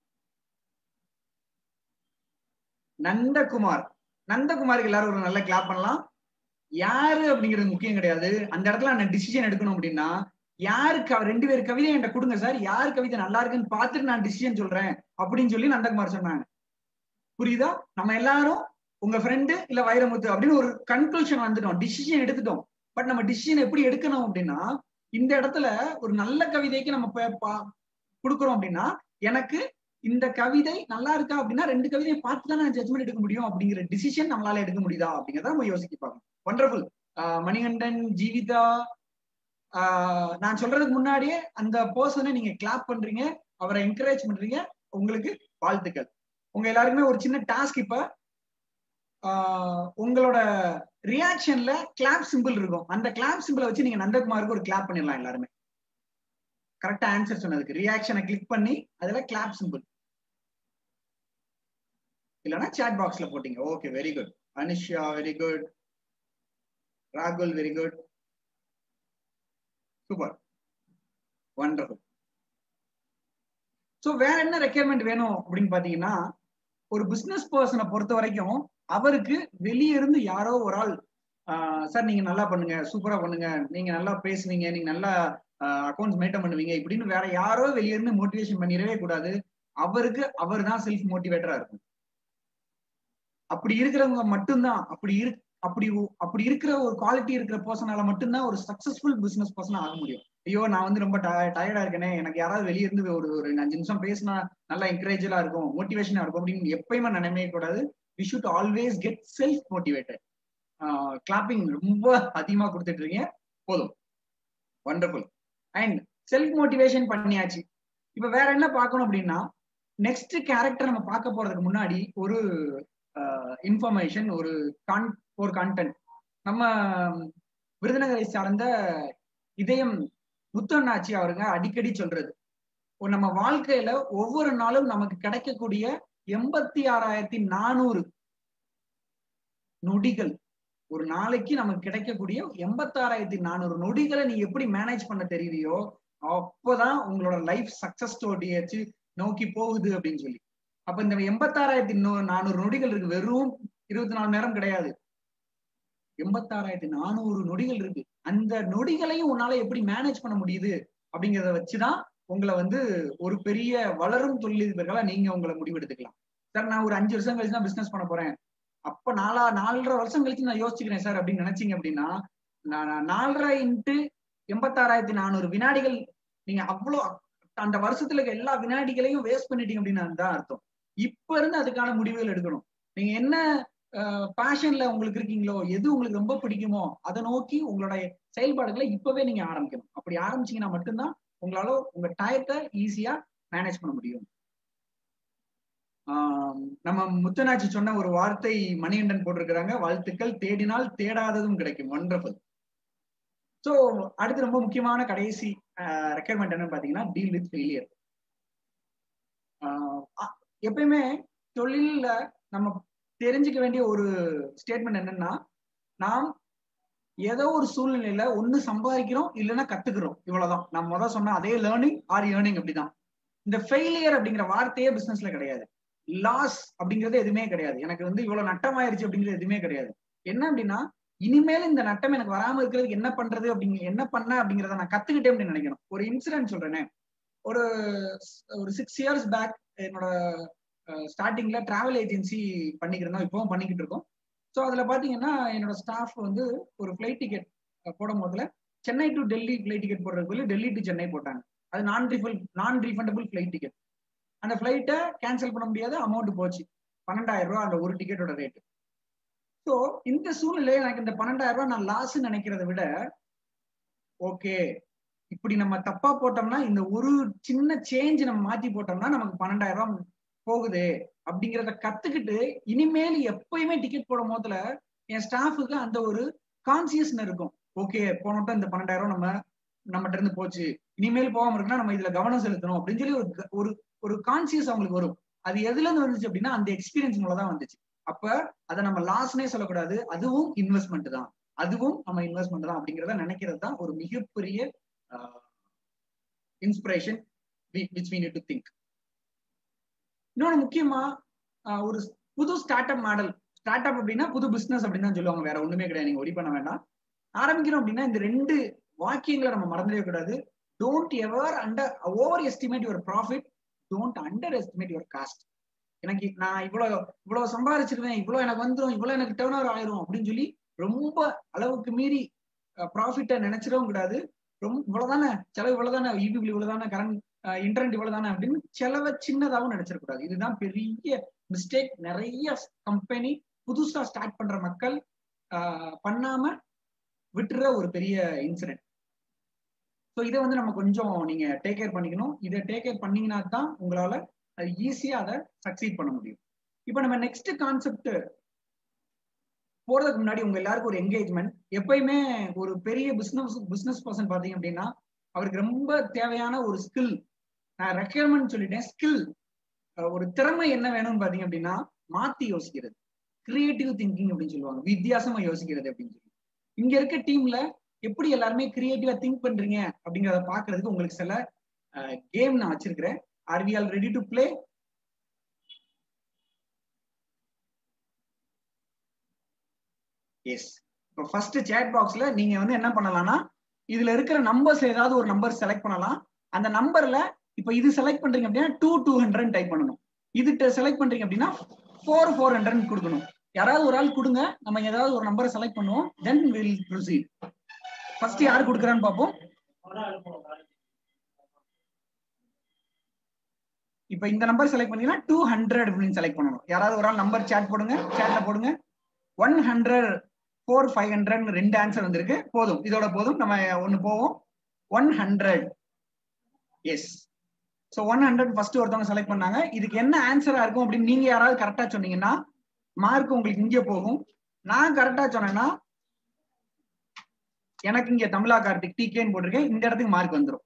நந்தகுமார் நந்தகுமாருக்கு எல்லாரும் ஒரு நல்ல கிளாப் பண்ணலாம் யாரு அப்படிங்கிறது முக்கியம் கிடையாது அந்த இடத்துல நான் டிசிஷன் எடுக்கணும் அப்படின்னா யாருக்கு ரெண்டு பேர் கவிதை என்கிட்ட கொடுங்க சார் யார் கவிதை நல்லா இருக்குன்னு பார்த்துட்டு நான் டிசிஷன் சொல்றேன் அப்படின்னு சொல்லி நந்தகுமார் சொன்னாங்க புரியுதா நம்ம எல்லாரும் உங்க ஃப்ரெண்டு இல்ல வைரமுத்து அப்படின்னு ஒரு கன்க்ளூஷன் வந்துட்டோம் டிசிஷன் எடுத்துட்டோம் பட் நம்ம டிசிஷன் எப்படி எடுக்கணும் அப்படின்னா இந்த இடத்துல ஒரு நல்ல கவிதைக்கு நம்ம கொடுக்குறோம் அப்படின்னா எனக்கு இந்த கவிதை நல்லா இருக்கா அப்படின்னா ரெண்டு கவிதையை பார்த்து தான் நான் ஜட்மெண்ட் எடுக்க முடியும் அப்படிங்கிற டிசிஷன் நம்மளால எடுக்க முடியுதா அப்படிங்கிறத நம்ம யோசிக்க பார்க்கணும் ஒண்டர்ஃபுல் மணிகண்டன் ஜீவிதா நான் சொல்றதுக்கு முன்னாடியே அந்த பர்சனை நீங்க கிளாப் பண்றீங்க அவரை என்கரேஜ் பண்றீங்க உங்களுக்கு வாழ்த்துக்கள் உங்க எல்லாருக்குமே ஒரு சின்ன டாஸ்க் இப்ப உங்களோட ரியாக்ஷன்ல கிளாப் சிம்பிள் இருக்கும் அந்த கிளாப் சிம்பிளை வச்சு நீங்க நந்தகுமாருக்கு ஒரு கிளாப் பண்ணிடலாம் எல்லாருமே கரெக்டா ஆன்சர் சொன்னதுக்கு ரியாக்ஷனை கிளிக் பண்ணி அதுல கிளாப் சிம்பிள் இல்லைன்னா சாட் பாக்ஸ்ல போட்டீங்க okay very good Anisha very good ராகுல் very good super wonderful so வேற என்ன ரெக்யர்மெண்ட் வேணும் அப்படின்னு பாத்தீங்கன்னா ஒரு பிசினஸ் பர்சனை பொறுத்த வரைக்கும் அவருக்கு வெளியே இருந்து யாரோ ஒரு ஆள் சார் நீங்க நல்லா பண்ணுங்க சூப்பரா பண்ணுங்க நீங்க நல்லா பேசுவீங்க நீங்க நல்லா அக்கௌண்ட்ஸ் மெயின்டைன் பண்ணுவீங்க இப்படின்னு வேற யாரோ வெளியே இருந்து மோட்டிவேஷன் பண்ணிடவே கூடாது அவருக்கு அவர் தான் செல்ஃப் மோட்டிவேட்டரா இருக்கும் அப்படி இருக்கிறவங்க மட்டும்தான் அப்படி இரு அப்படி அப்படி இருக்கிற ஒரு குவாலிட்டி இருக்கிற பர்சனால மட்டும்தான் ஒரு சக்சஸ்ஃபுல் பிசினஸ் பர்சன் ஆக முடியும் ஐயோ நான் வந்து ரொம்ப டயர்டா இருக்கேனே எனக்கு யாராவது வெளியே இருந்து ஒரு ஒரு அஞ்சு நிமிஷம் பேசினா நல்லா என்கரேஜா இருக்கும் மோட்டிவேஷனா இருக்கும் அப்படின்னு எப்பயுமே நினைவே கூடாது we should always get self motivated clapping ரொம்ப அதிகமா கொடுத்துட்டு இருக்கீங்க போதும் வண்டர்ஃபுல் அண்ட் செல்ஃப் மோட்டிவேஷன் பண்ணியாச்சு இப்ப வேற என்ன பார்க்கணும் அப்படின்னா நெக்ஸ்ட் கேரக்டர் நம்ம பார்க்க போறதுக்கு முன்னாடி ஒரு இன்ஃபர்மேஷன் ஒரு கான் ஒரு கான்டென்ட் நம்ம விருதுநகரை சார்ந்த இதயம் முத்தண்ணாச்சி அவருங்க அடிக்கடி சொல்றது நம்ம வாழ்க்கையில ஒவ்வொரு நாளும் நமக்கு கிடைக்கக்கூடிய எண்பத்தி ஆறாயிரத்தி நானூறு நொடிகள் ஒரு நாளைக்கு நமக்கு கிடைக்கக்கூடிய எண்பத்தாறாயிரத்தி நானூறு நொடிகளை நீ எப்படி மேனேஜ் பண்ண தெரியுறியோ அப்போதான் உங்களோட லைஃப் சக்சஸ் ஸ்டோரியாச்சு நோக்கி போகுது அப்படின்னு சொல்லி அப்ப இந்த எண்பத்தாறாயிரத்தி நானூறு நொடிகள் இருக்கு வெறும் இருபத்தி நாலு நேரம் கிடையாது எண்பத்தாறாயிரத்தி நானூறு நொடிகள் இருக்கு அந்த நொடிகளையும் உன்னால எப்படி மேனேஜ் பண்ண முடியுது அப்படிங்கிறத வச்சுதான் உங்களை வந்து ஒரு பெரிய வளரும் தொழிலதிபர்களா நீங்க உங்களை முடிவெடுத்துக்கலாம் சார் நான் ஒரு அஞ்சு வருஷம் கழிச்சு தான் பிசினஸ் பண்ண போறேன் அப்ப நாலா நாலரை வருஷம் கழிச்சு நான் யோசிச்சுக்கிறேன் சார் அப்படின்னு நினைச்சீங்க அப்படின்னா நான் நாலரை இன்ட்டு எண்பத்தாறாயிரத்தி நானூறு வினாடிகள் நீங்க அவ்வளோ அந்த வருஷத்துல இருக்க எல்லா வினாடிகளையும் வேஸ்ட் பண்ணிட்டீங்க அப்படின்னு தான் அர்த்தம் இப்ப இருந்து அதுக்கான முடிவுகள் எடுக்கணும் நீங்க என்ன பேஷன்ல உங்களுக்கு இருக்கீங்களோ எது உங்களுக்கு ரொம்ப பிடிக்குமோ அதை நோக்கி உங்களோட செயல்பாடுகளை இப்பவே நீங்க ஆரம்பிக்கணும் அப்படி ஆரம்பிச்சீங்கன்னா மட்டும்தான் உங்களால உங்க டயத்தை ஈஸியா மேனேஜ் பண்ண முடியும் ஆஹ் நம்ம முத்தனாச்சி சொன்ன ஒரு வார்த்தை மணிகண்டன் போட்டிருக்கிறாங்க வாழ்த்துக்கள் தேடினால் தேடாததும் கிடைக்கும் ஒண்டர்ஃபுல் ஸோ அடுத்து ரொம்ப முக்கியமான கடைசி ரெக்குயர்மெண்ட் என்னன்னு பாத்தீங்கன்னா டீல் வித் ஃபெயிலியர் எப்பயுமே தொழில்ல நம்ம தெரிஞ்சுக்க வேண்டிய ஒரு ஸ்டேட்மெண்ட் என்னன்னா நாம் ஏதோ ஒரு சூழ்நிலையில ஒண்ணு சம்பாதிக்கிறோம் இல்லைன்னா கத்துக்கிறோம் இவ்வளவுதான் நான் முதல் சொன்ன அதே லேர்னிங் ஆர் ஏர்னிங் அப்படிதான் இந்த ஃபெயிலியர் அப்படிங்கிற வார்த்தையே பிசினஸ்ல கிடையாது லாஸ் அப்படிங்கிறது எதுவுமே கிடையாது எனக்கு வந்து இவ்வளவு நட்டமாயிருச்சு அப்படிங்கிறது எதுவுமே கிடையாது என்ன அப்படின்னா இனிமேல் இந்த நட்டம் எனக்கு வராம இருக்கிறதுக்கு என்ன பண்றது அப்படிங்க என்ன பண்ண அப்படிங்கிறத நான் கத்துக்கிட்டேன் அப்படின்னு நினைக்கணும் ஒரு இன்சிடென்ட் சொல்றேனே ஒரு ஒரு சிக்ஸ் இயர்ஸ் பேக் என்னோட ஸ்டார்டிங்ல டிராவல் ஏஜென்சி பண்ணிக்கிட்டு இருந்தோம் இப்பவும் பண்ணிக்கிட்டு இருக்கோம் ஸோ அதுல பாத்தீங்கன்னா என்னோட ஸ்டாஃப் வந்து ஒரு ஃபிளைட் டிக்கெட் போடும் போதுல Chennai to Delhi flight ticket போடுறதுக்கு டெல்லி டு சென்னை போட்டாங்க அது நான் ரீஃபல் நான் ரீஃபண்டபிள் ஃபிளைட் டிக்கெட் அந்த ஃபிளைட்டை கேன்சல் பண்ண முடியாத அமௌண்ட் போச்சு பன்னெண்டாயிரம் ரூபாய் அந்த ஒரு டிக்கெட்டோட ரேட்டு ஸோ இந்த சூழ்நிலையில எனக்கு இந்த பன்னெண்டாயிரம் ரூபாய் நான் லாஸ் நினைக்கிறத விட ஓகே இப்படி நம்ம தப்பா போட்டோம்னா இந்த ஒரு சின்ன சேஞ்ச் நம்ம மாத்தி போட்டோம்னா நமக்கு பன்னெண்டாயிரம் ரூபாய் போகுது அப்படிங்கிறத கத்துக்கிட்டு இனிமேல் எப்பயுமே டிக்கெட் போடும் போதுல என் ஸ்டாஃபுக்கு அந்த ஒரு கான்சியஸ்னஸ் இருக்கும் ஓகே போனட்டும் இந்த பன்னெண்டாயிரம் நம்ம நம்மகிட்ட இருந்து போச்சு இனிமேல் போகாம இருக்குன்னா நம்ம இதுல கவனம் செலுத்தணும் அப்படின்னு சொல்லி ஒரு ஒரு ஒரு கான்சியஸ் அவங்களுக்கு வரும் அது எதுல இருந்து வந்துச்சு அப்படின்னா அந்த எக்ஸ்பீரியன்ஸ் மூலம் தான் வந்துச்சு அப்ப அதை நம்ம லாஸ்னே சொல்லக்கூடாது அதுவும் இன்வெஸ்ட்மெண்ட் தான் அதுவும் நம்ம இன்வெஸ்ட்மெண்ட் தான் அப்படிங்கிறத நினைக்கிறது தான் ஒரு மிகப்பெரிய inspiration which me to think இன்னொன்று முக்கியமா ஒரு புது start up model startup அப்படின்னா புது பிசினஸ் அப்படின்னு தான் சொல்லுவாங்க வேற ஒண்ணுமே கிடையாது நீங்க ஒரி பண்ண வேண்டாம் ஆரம்பிக்கிறோம் அப்படின்னா இந்த ரெண்டு வாக்கியங்களை நம்ம மறந்துடவே கூடாது don't ever under overestimate your profit don't underestimate your cost எனக்கு நான் இவ்வளவு இவ்வளவு சம்பாதிச்சிருவேன் இவ்வளவு எனக்கு வந்துடும் இவ்வளவு எனக்கு டேர்ன் ஓவர் ஆயிரும் அப்படின்னு சொல்லி ரொம்ப அளவுக்கு மீறி ப்ராஃபிட்டை நினைச்சிடவும் கூடாது ரொம்ப இவ்வளவுதானே செலவு இவ்வளவுதானே இபி இவ்வளவுதானே கரண்ட் இன்டர்நெட் இவ்வளவுதானே அப்படின்னு செலவை சின்னதாகவும் நினைச்சிடக்கூடாது இதுதான் பெரிய மிஸ்டேக் நிறைய கம்பெனி புதுசா ஸ்டார்ட் பண்ற மக்கள் பண்ணாம விட்டுற ஒரு பெரிய இன்சிடென்ட் ஸோ இதை வந்து நம்ம கொஞ்சம் நீங்க டேக் கேர் பண்ணிக்கணும் இதை டேக் கேர் பண்ணீங்கன்னா தான் உங்களால அது ஈஸியா அதை சக்சீட் பண்ண முடியும் இப்போ நம்ம நெக்ஸ்ட் கான்செப்ட் போறதுக்கு முன்னாடி உங்க எல்லாருக்கும் ஒரு என்கேஜ்மெண்ட் எப்பயுமே ஒரு பெரிய பிசினஸ் பிசினஸ் பர்சன் பாத்தீங்க அப்படின்னா அவருக்கு ரொம்ப தேவையான ஒரு ஸ்கில் நான் ரெக்யர்மெண்ட் சொல்லிட்டேன் ஸ்கில் ஒரு திறமை என்ன வேணும்னு பாத்தீங்க அப்படின்னா மாத்தி யோசிக்கிறது கிரியேட்டிவ் திங்கிங் அப்படின்னு சொல்லுவாங்க வித்தியாசமா யோசிக்கிறது அப்படின்னு சொல்லி இங்க இருக்க டீம்ல எப்படி எல்லாருமே கிரியேட்டிவா திங்க் பண்றீங்க அப்படிங்கறத பாக்குறதுக்கு உங்களுக்கு சில கேம் நான் வச்சிருக்கிறேன் are we all ready to play yes இப்போ ஃபர்ஸ்ட் சேட் பாக்ஸ்ல நீங்க வந்து என்ன பண்ணலாம்னா இதுல இருக்கிற நம்பர்ஸ் ஏதாவது ஒரு நம்பர் செலக்ட் பண்ணலாம் அந்த நம்பர்ல இப்போ இது செலக்ட் பண்றீங்க அப்படின்னா டூ டூ ஹண்ட்ரட் டைப் பண்ணணும் இது செலக்ட் பண்றீங்க அப்படின்னா ஃபோர் ஃபோர் ஹண்ட்ரட் கொடுக்கணும் யாராவது ஒரு ஆள் கொடுங்க நம்ம ஏதாவது ஒரு நம்பரை செலக்ட் பண்ணுவோம் தென் வில் ப்ரொசீட் ஃபர்ஸ்ட் யார் கொடுக்குறான்னு பார்ப்போம் இப்ப இந்த நம்பர் செலக்ட் பண்ணீங்கன்னா டூ ஹண்ட்ரட் அப்படின்னு செலக்ட் பண்ணணும் யாராவது ஒரு ஆள் நம்பர் சேட் போடுங்க சேட்ல போடுங்க one hundred four five hundred ரெண்டு ஆன்சர் வந்திருக்கு போதும் இதோட போதும் நம்ம ஒன்னு போவோம் one hundred yes so one hundred first ஒருத்தவங்க செலக்ட் பண்ணாங்க இதுக்கு என்ன ஆன்சரா இருக்கும் அப்படின்னு நீங்க யாராவது கரெக்டா சொன்னீங்கன்னா மார்க் உங்களுக்கு இங்கே போகும் நான் கரெக்டா சொன்னேன்னா எனக்கு இங்க தமிழா கார்த்திக் டிகேன்னு போட்டிருக்கேன் இந்த இடத்துக்கு மார்க் வந்துடும்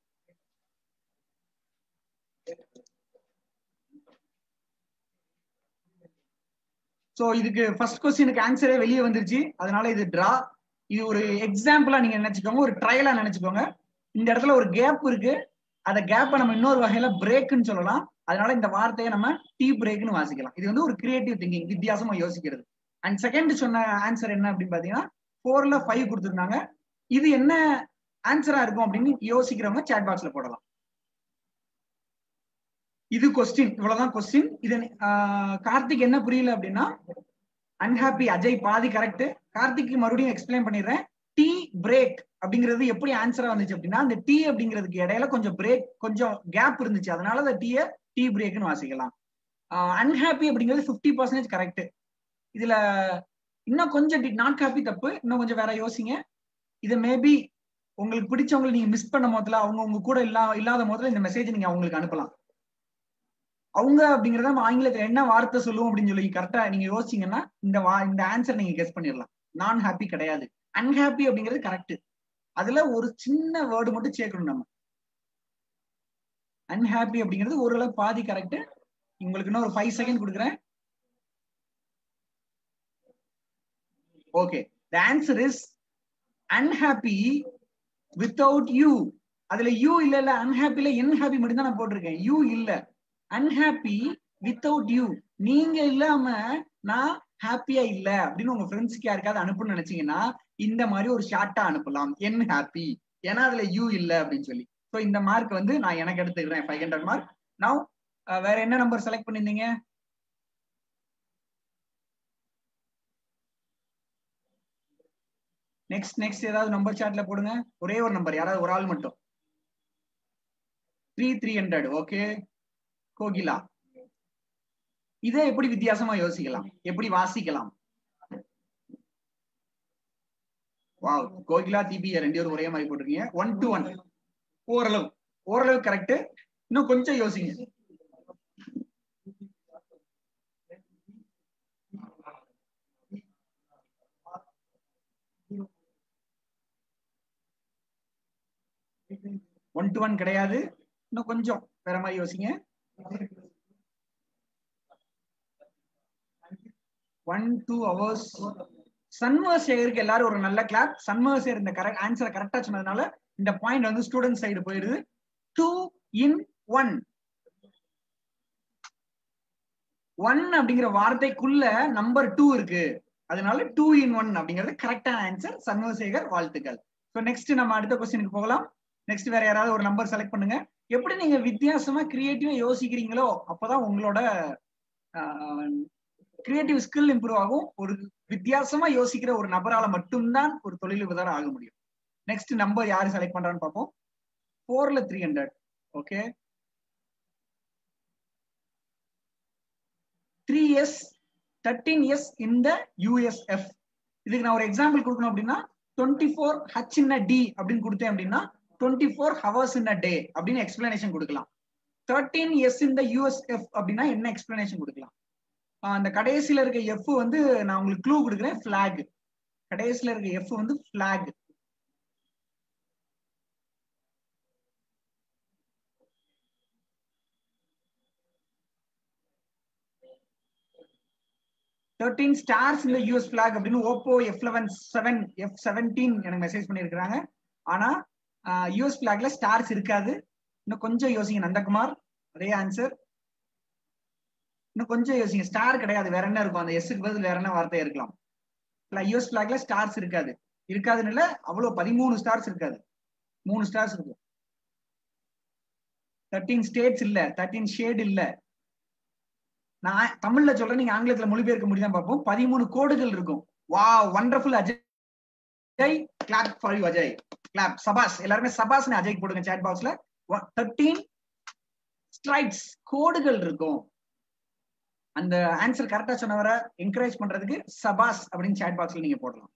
சோ இதுக்கு ஃபர்ஸ்ட் கொஸ்டினுக்கு ஆன்சரே வெளியே வந்துருச்சு அதனால இது டிரா இது ஒரு எக்ஸாம்பிளா நீங்க நினைச்சுக்கோங்க ஒரு ட்ரையலா நினைச்சுக்கோங்க இந்த இடத்துல ஒரு கேப் இருக்கு அந்த கேப்பை நம்ம இன்னொரு வகையில பிரேக்குன்னு சொல்லலாம் அதனால இந்த வார்த்தையை நம்ம டீ பிரேக்னு வாசிக்கலாம் இது வந்து ஒரு கிரியேட்டிவ் திங்கிங் வித்தியாசமா யோசிக்கிறது அண்ட் செகண்ட் சொன்ன ஆன்சர் என்ன அப்படின்னு பாத்தீங்கன்னா ஃபோர்ல ஃபைவ் கொடுத்துருந்தாங்க இது என்ன ஆன்சரா இருக்கும் அப்படின்னு யோசிக்கிறவங்க சேட் பாக்ஸ்ல போடலாம் இது கொஸ்டின் இவ்வளவுதான் கொஸ்டின் இது கார்த்திக் என்ன புரியல அப்படின்னா அன்ஹாப்பி அஜய் பாதி கரெக்ட் கார்த்திக் மறுபடியும் எக்ஸ்பிளைன் பண்ணிடுறேன் டீ பிரேக் அப்படிங்கிறது எப்படி ஆன்சரா வந்துச்சு அப்படின்னா அந்த டீ அப்படிங்கிறதுக்கு இடையில கொஞ்சம் பிரேக் கொஞ்சம் கேப் இருந்துச்சு அதனால அந்த டீயை டீ பிரேக்னு வாசிக்கலாம் அன்ஹாப்பி அப்படிங்கிறது ஃபிஃப்டி பர்சன்டேஜ் கரெக்ட் இதுல இன்னும் கொஞ்சம் நாட் ஹாப்பி தப்பு இன்னும் கொஞ்சம் வேற யோசிங்க இது மேபி உங்களுக்கு பிடிச்சவங்களை நீங்க மிஸ் பண்ண போதுல அவங்க உங்க கூட இல்லா இல்லாத போதுல இந்த மெசேஜ் நீங்க அவங்களுக்கு அனுப்பலாம் அவங்க அப்படிங்கறத நம்ம ஆங்கிலத்துல என்ன வார்த்தை சொல்லுவோம் அப்படின்னு சொல்லி கரெக்டா நீங்க யோசிச்சீங்கன்னா இந்த வா இந்த ஆன்சர் நீங்க கெஸ் பண்ணிடலாம் நான் ஹாப்பி கிடையாது அன்ஹாப்பி அப்படிங்கிறது கரெக்ட் அதுல ஒரு சின்ன வேர்டு மட்டும் சேர்க்கணும் நம்ம அன்ஹாப்பி அப்படிங்கிறது ஓரளவு பாதி கரெக்ட் உங்களுக்கு இன்னும் ஒரு ஃபைவ் செகண்ட் கொடுக்குறேன் okay the answer is unhappy without you அதுல யூ இல்ல இல்ல அன்ஹாப்பில என் ஹாப்பி மட்டும் தான் நான் போட்டிருக்கேன் யூ இல்ல அன்ஹாப்பி வித்தவுட் யூ நீங்க இல்லாம நான் ஹாப்பியா இல்ல அப்படின்னு உங்க ஃப்ரெண்ட்ஸ்க்கு யாருக்காவது அனுப்பணும்னு நினைச்சீங்கன்னா இந்த மாதிரி ஒரு ஷார்ட்டா அனுப்பலாம் என் ஹாப்பி ஏன்னா அதுல யூ இல்ல அப்படின்னு சொல்லி ஸோ இந்த மார்க் வந்து நான் எனக்கு எடுத்துக்கிறேன் ஃபைவ் ஹண்ட்ரட் மார்க் நான் வேற என்ன நம்பர் செலக்ட் பண்ணிருந்தீங்க நெக்ஸ்ட் நெக்ஸ்ட் ஏதாவது நம்பர் சார்ட்ல போடுங்க ஒரே ஒரு நம்பர் யாராவது ஒரு ஆள் மட்டும் three three hundred okay Kokila இதை எப்படி வித்தியாசமா யோசிக்கலாம் எப்படி வாசிக்கலாம் வாவ் கோகிலா தீபியா ரெண்டு பேரும் ஒரே மாதிரி போட்டிருக்கீங்க ஒன் டு ஒன் ஓரளவு ஓரளவு கரெக்ட் இன்னும் கொஞ்சம் யோசிங்க ஒன் டு ஒன் கிடையாது இன்னும் கொஞ்சம் வேற மாதிரி யோசிங்க ஒன் டூ ஹவர்ஸ் சண்முகசேகருக்கு எல்லாரும் ஒரு நல்ல கிளாப் சண்முகசேகர் இந்த கரெக்ட் ஆன்சரை கரெக்டா சொன்னதுனால இந்த பாயிண்ட் வந்து ஸ்டூடெண்ட் சைடு போயிடுது டூ இன் ஒன் ஒன் அப்படிங்கிற வார்த்தைக்குள்ள நம்பர் டூ இருக்கு அதனால டூ இன் ஒன் அப்படிங்கிறது கரெக்டான ஆன்சர் சண்முகசேகர் வாழ்த்துக்கள் ஸோ நெக்ஸ்ட் நம்ம அடுத்த கொஸ்டினுக்கு போகலாம் நெக்ஸ்ட் வேற யாராவது ஒரு நம்பர் செலக்ட் பண்ணுங்க எப்படி நீங்க வித்தியாசமா கிரியேட்டிவா யோசிக்கிறீங்களோ அப்பதான் உங்களோட கிரியேட்டிவ் ஸ்கில் இம்ப்ரூவ் ஆகும் ஒரு வித்தியாசமா யோசிக்கிற ஒரு நபரால மட்டும்தான் ஒரு தொழிலதிபர் ஆக முடியும் நெக்ஸ்ட் நம்பர் யாரு செலக்ட் பண்றான்னு பார்ப்போம் ஃபோர்ல three hundred okay three yes thirteen yes இந்த யூஎஸ்எஃப் இதுக்கு நான் ஒரு எக்ஸாம்பிள் கொடுக்கணும் அப்படின்னா twenty four H in D அப்படின்னு கொடுத்தேன் அப்படின்னா twenty four hours in day அப்படின்னு எக்ஸ்பிளனேஷன் கொடுக்கலாம் தேர்ட்டீன் எஸ் இந்த யூஎஸ்எஃப் அப்படின்னா என்ன எக்ஸ்பிளனேஷன் கொடுக்கலாம் அந்த கடைசியில இருக்க எஃப் வந்து நான் உங்களுக்கு க்ளூ கொடுக்குறேன் பிளாக் கடைசியில இருக்க எஃப் வந்து பிளாக் தேர்ட்டீன் ஸ்டார்ஸ் இந்த யூஎஸ் பிளாக் அப்படின்னு Oppo F eleven seven F seventeen எனக்கு மெசேஜ் பண்ணியிருக்கிறாங்க ஆனா யூஎஸ் பிளாக்ல ஸ்டார்ஸ் இருக்காது இன்னும் கொஞ்சம் யோசிங்க நந்தகுமார் அதே ஆன்சர் இன்னும் கொஞ்சம் யோசிங்க ஸ்டார் கிடையாது வேற என்ன இருக்கும் அந்த எஸ்க்கு பதில் வேற என்ன வார்த்தை இருக்கலாம் யூஎஸ் பிளாக்ல ஸ்டார்ஸ் இருக்காது இருக்காதுன்னு இல்ல அவ்வளவு பதிமூணு ஸ்டார்ஸ் இருக்காது மூணு ஸ்டார்ஸ் இருக்கும் தேர்ட்டீன் ஸ்டேட்ஸ் இல்ல தேர்ட்டீன் ஷேட் இல்ல நான் தமிழ்ல சொல்றேன் நீங்க ஆங்கிலத்துல மொழிபெயர்க்க முடியுதான் பார்ப்போம் பதிமூணு கோடுகள் இருக்கும் wow wonderful Ajay clap for you Ajay clap சபாஸ் எல்லாருமே சபாஸ்னு அஜய்க்கு போடுங்க சாட் பாக்ஸ்ல தேர்ட்டீன் ஸ்ட்ரைட்ஸ் கோடுகள் இருக்கும் அந்த ஆன்சர் கரெக்டா சொன்னவரை என்கரேஜ் பண்றதுக்கு சபாஸ் அப்படின்னு சாட் பாக்ஸ்ல நீங்க போடலாம்